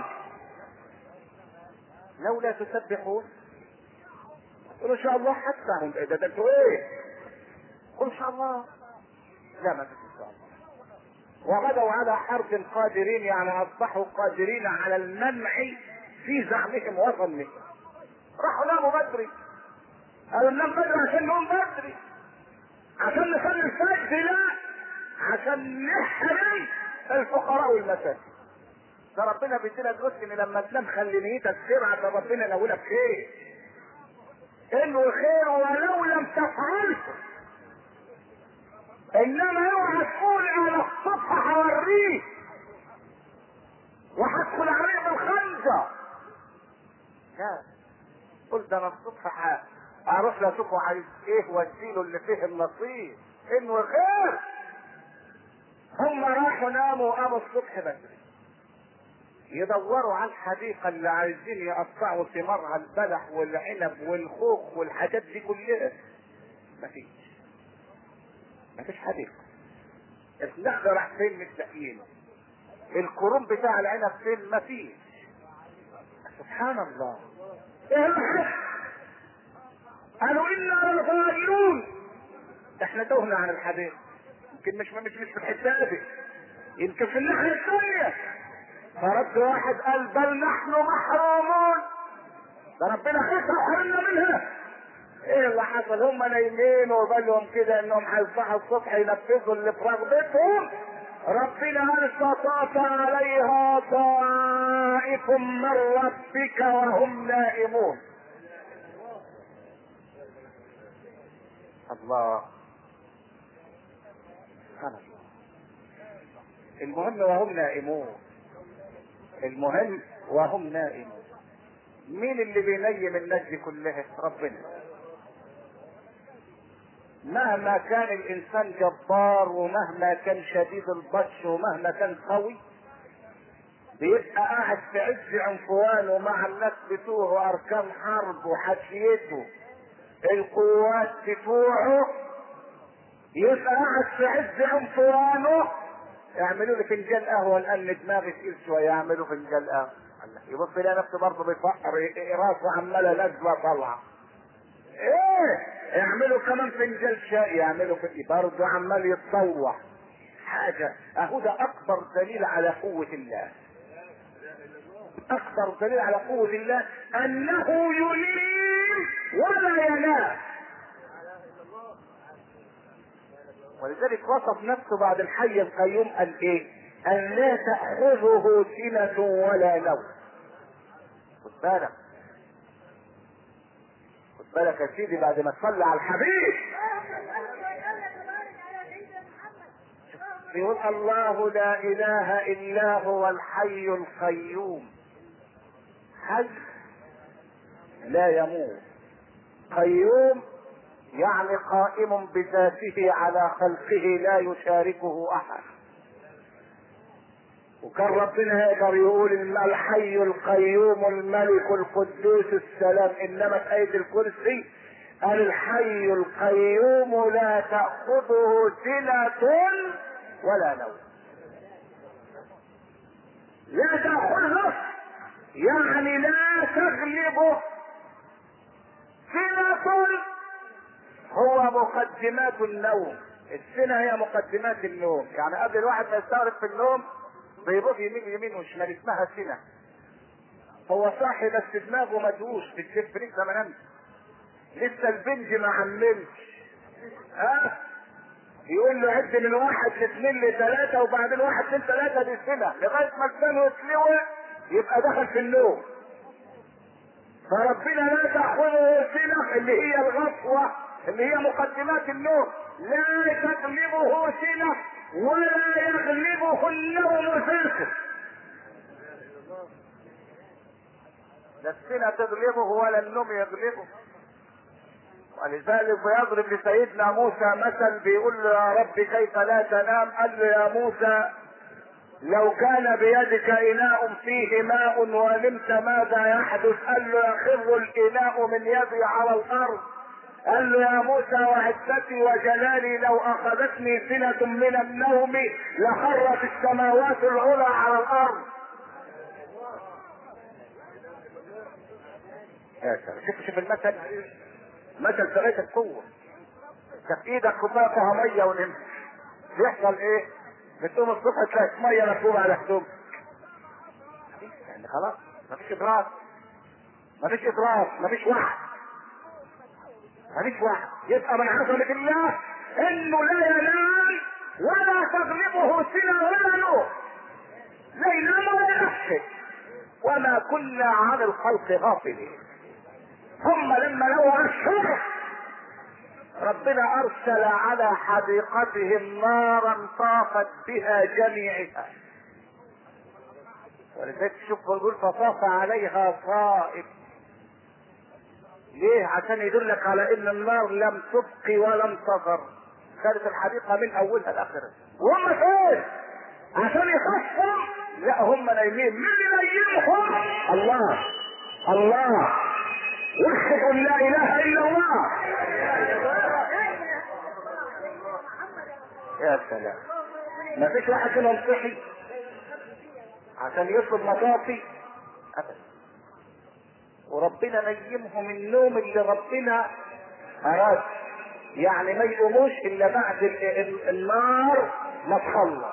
لولا تسبحون قل ان شاء الله حتى هم ده ده انتوا ايه قل ان شاء الله لا ما فيش ان شاء الله وغدوا على حرب قادرين يعني اصبحوا قادرين على المنع في زعمهم وظنهم راحوا ناموا بدري قالوا ننام بدري عشان نقوم بدري عشان نصلي الفجر لا عشان نحرم الفقراء والمساكين ده ربنا بيدينا دروس ان لما تنام خلي نيتك خير عشان ربنا ينولك خير انه خير ولو لم تفعله انما اوعى تقول انا الصبح هوريه وهدخل عليه بالخنجر لا قل ده انا الصبح ه- هروح له اشوفه عايز ايه واديله اللي فيه النصيب انه خير هم راحوا ناموا وقاموا الصبح بدري يدوروا على الحديقة اللي عايزين يقطعوا ثمارها البلح والعنب والخوخ والحاجات دي كلها مفيش مفيش حديقة النخل راح فين مش لاقيينه الكروم بتاع العنب فين مفيش سبحان الله ايه الحق قالوا انا لغائرون احنا تهنا عن الحديقة يمكن مش مش مش في الحته دي يمكن في الناحية الثانية فرد واحد قال بل نحن محرومون ده ربنا خسر حرمنا منها ايه اللي حصل هم نايمين وبالهم كده انهم هيصحوا الصبح ينفذوا اللي في رغبتهم ربنا قال فطاف عليها طائف من ربك وهم نائمون الله سبحان الله المهم وهم نائمون المهم وهم نائمون مين اللي بينيم الناس دي كلها ربنا مهما كان الانسان جبار ومهما كان شديد البطش ومهما كان قوي بيبقى قاعد في عز عنفوانه مع الناس بتوعه اركان حرب وحشيته القوات بتوعه يبقى قاعد في عز عنفوانه يعملوا لي فنجان قهوه لان دماغي تقيل شويه يعملوا فنجان قهوه الله. يبص يلاقي نفسه برضه بيفقر راسه عماله نازله طالعه ايه يعملوا كمان فنجان شاي يعملوا في برضه عمال يتطوع حاجه اهو ده اكبر دليل على قوه الله اكبر دليل على قوه الله انه ينيم ولا ينام ولذلك وصف نفسه بعد الحي القيوم قال ايه ان لا تأخذه سنة ولا نوم خد بالك خد بالك يا سيدي بعد ما تصلي على الحبيب يقول الله لا اله الا هو الحي القيوم حي لا يموت قيوم يعني قائم بذاته على خلقه لا يشاركه احد وكان ربنا يقدر يقول الم- الحي القيوم الملك القدوس السلام انما في ايه الكرسي قال الحي القيوم لا تاخذه سنه ولا نوم لا تاخذه يعني لا تغلبه سنه هو مقدمات النوم السنة هي مقدمات النوم يعني قبل الواحد ما يستغرق في النوم بيبص يمين يمين وشمال اسمها سنة هو صاحي بس دماغه مدوش في الجيب لسه ما نامش لسه البنج ما عملش ها يقول له عد من واحد لاثنين لثلاثة وبعدين واحد اثنين ثلاثة دي سنة لغاية ما لسانه يتلوى يبقى دخل في النوم فربنا لا تأخذه سنة اللي هي الغفوة اللي هي مقدمات النوم لا تغلبه سنة ولا يغلبه النوم سلسل لا السنة تغلبه ولا النوم يغلبه ولذلك بيضرب لسيدنا موسى مثل بيقول له يا رب كيف لا تنام قال له يا موسى لو كان بيدك إناء فيه ماء ونمت ماذا يحدث قال له يخر الإناء من يدي على الأرض قال له يا موسى وعزتي وجلالي لو أخذتني سنة من النوم لخرت السماوات العلى على الأرض يا سلام شوف شوف المثل مثل في غاية القوة انت في ايدك كوبايه فيها ميه ونمت بيحصل ايه؟ بتقوم الصبح تلاقي ميه مكتوبه على هدوم يعني خلاص مفيش ادراك مفيش ادراك مفيش وعي مفيش وعي يبقى من عظمة الله انه لا ينام ولا تغلبه سنة ولا نوم لا ينام ولا يغفل وما كنا عن الخلق غافلين ثم لما لقوا الشر ربنا ارسل على حديقتهم نارا طافت بها جميعها ولذلك شوف بيقول فطاف عليها صائب ليه عشان يدلك على ان النار لم تبقي ولم تضر كانت الحديقه من اولها لاخرها وهم فين عشان يخفوا لا هم نايمين مين اللي نايمهم الله الله وحد قل لا اله الا الله يا سلام ما فيش واحد فيهم صحي عشان يطلب مطافي ابدا وربنا نيمهم النوم اللي ربنا اراد يعني ما يقوموش الا بعد ال- ال- النار ما تخلص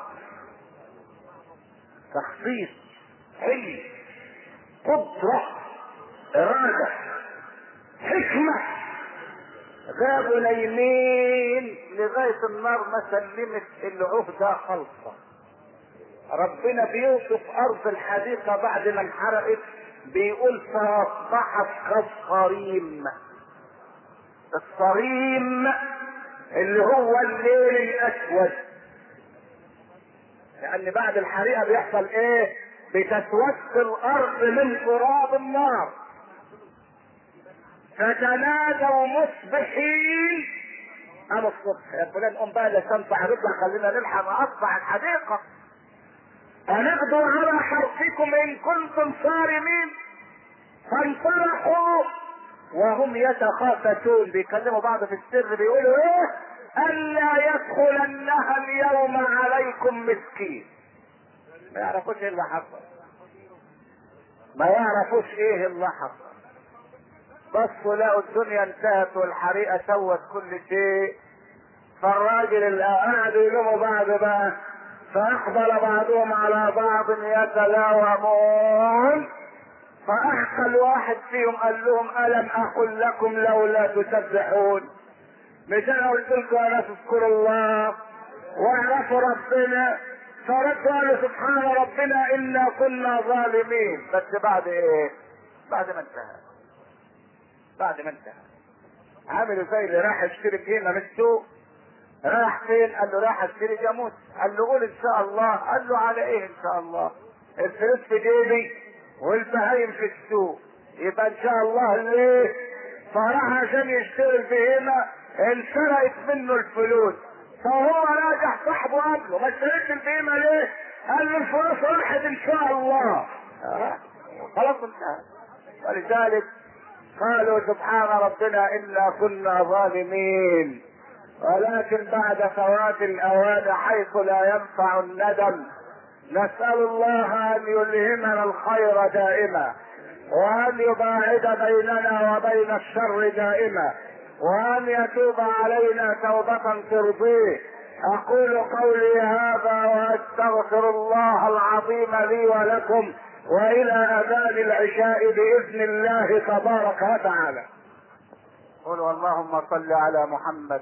تخصيص علم قدرة إرادة حكمة غابوا نايمين لغاية النار ما سلمت العهدة خلصة ربنا بيوصف أرض الحديقة بعد ما انحرقت بيقول فأصبحت كالصريم الصريم اللي هو الليل الأسود لأن بعد الحريقة بيحصل إيه؟ بتسود الأرض من تراب النار فتنادوا مصبحين قاموا الصبح يا فلان قوم بقى لا تنفع نطلع خلينا نلحق نقطع الحديقة هنغدو على حرفكم إن كنتم صارمين فانطلقوا وهم يتخافتون بيكلموا بعض في السر بيقولوا ايه الا يدخلنها اليوم عليكم مسكين ما يعرفوش ايه اللي حصل ما يعرفوش ايه اللي حصل بصوا لقوا الدنيا انتهت والحريقه سوت كل شيء فالراجل اللي قعدوا يلوموا بعض بقى فاقبل بعضهم على بعض يتلاومون فاحكى الواحد فيهم قال لهم الم اقل لكم لولا تسبحون مش انا قلت لكم انا تذكروا الله واعرفوا ربنا فردوا قالوا سبحان ربنا انا كنا ظالمين بس بعد ايه؟ بعد ما انتهى بعد ما انتهى عامل زي اللي راح يشتري جهنم من السوق راح فين؟ قال له راح اشتري جاموس قال له قول ان شاء الله قال له على ايه ان شاء الله؟ الفلوس في جيبي والبهايم في السوق يبقى ان شاء الله ليه؟ فراح عشان يشتري البهيمه انسرقت منه الفلوس فهو راجع صاحبه قال له ما اشتريتش البهيمه ليه؟ قال له الفلوس راحت ان شاء الله آه. خلاص انتهى ولذلك قالوا سبحان ربنا انا كنا ظالمين ولكن بعد فوات الاوان حيث لا ينفع الندم نسأل الله أن يلهمنا الخير دائما وأن يباعد بيننا وبين الشر دائما وأن يتوب علينا توبة ترضيه أقول قولي هذا وأستغفر الله العظيم لي ولكم وإلى أذان العشاء بإذن الله تبارك وتعالى قولوا اللهم صل على محمد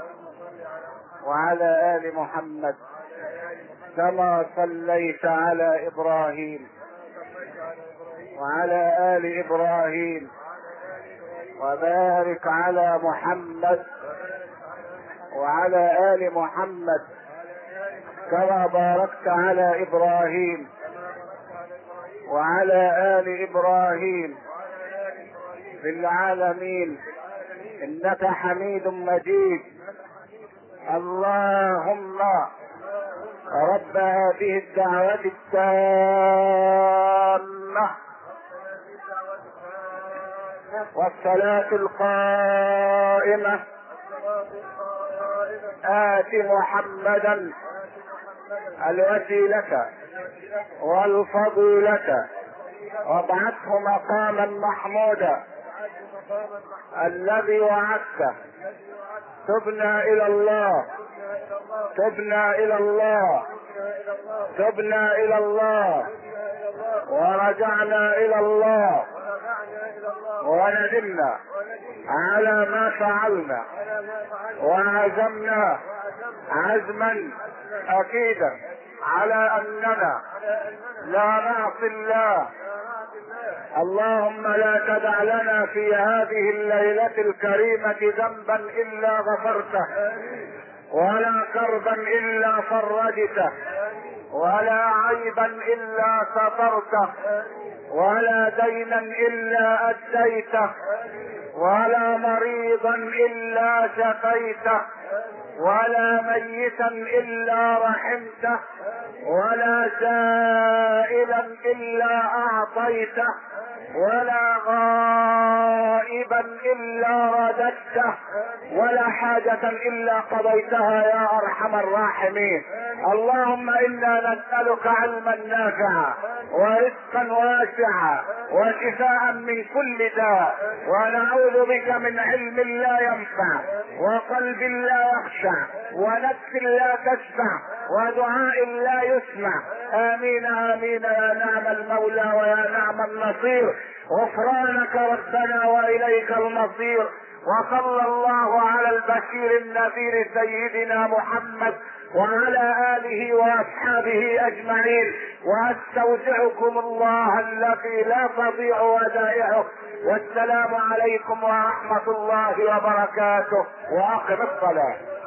وعلى آل محمد كما صليت على ابراهيم وعلى ال ابراهيم وبارك على محمد وعلى ال محمد كما باركت على ابراهيم وعلى ال ابراهيم في العالمين انك حميد مجيد اللهم رب هذه الدعوة التامة والصلاة القائمة آت محمدا الوسيلة والفضيلة وابعثه مقاما محمودا الذي وعدته تبنا الى الله تبنا الى الله تبنا الى الله ورجعنا الى الله وندمنا على ما فعلنا وعزمنا عزما اكيدا على اننا لا نعصي الله اللهم لا تدع لنا في هذه الليلة الكريمة ذنبا الا غفرته ولا كربا الا فرجته ولا عيبا الا سترته ولا دينا الا اديته ولا مريضا الا شفيته ولا ميتا الا رحمته ولا سائلا الا اعطيته ولا غائبا الا رددته ولا حاجة الا قضيتها يا ارحم الراحمين اللهم انا نسألك علما نافعا ورزقا واسعا وشفاء من كل داء ونعوذ بك من علم لا ينفع وقلب لا يخشع ونفس لا تشفع ودعاء لا يسمع امين امين يا نعم المولى ويا نعم النصير غفرانك ربنا واليك المصير وصلى الله على البشير النذير سيدنا محمد وعلى اله واصحابه اجمعين واستودعكم الله الذي لا تضيع ودائعه والسلام عليكم ورحمه الله وبركاته واقم الصلاه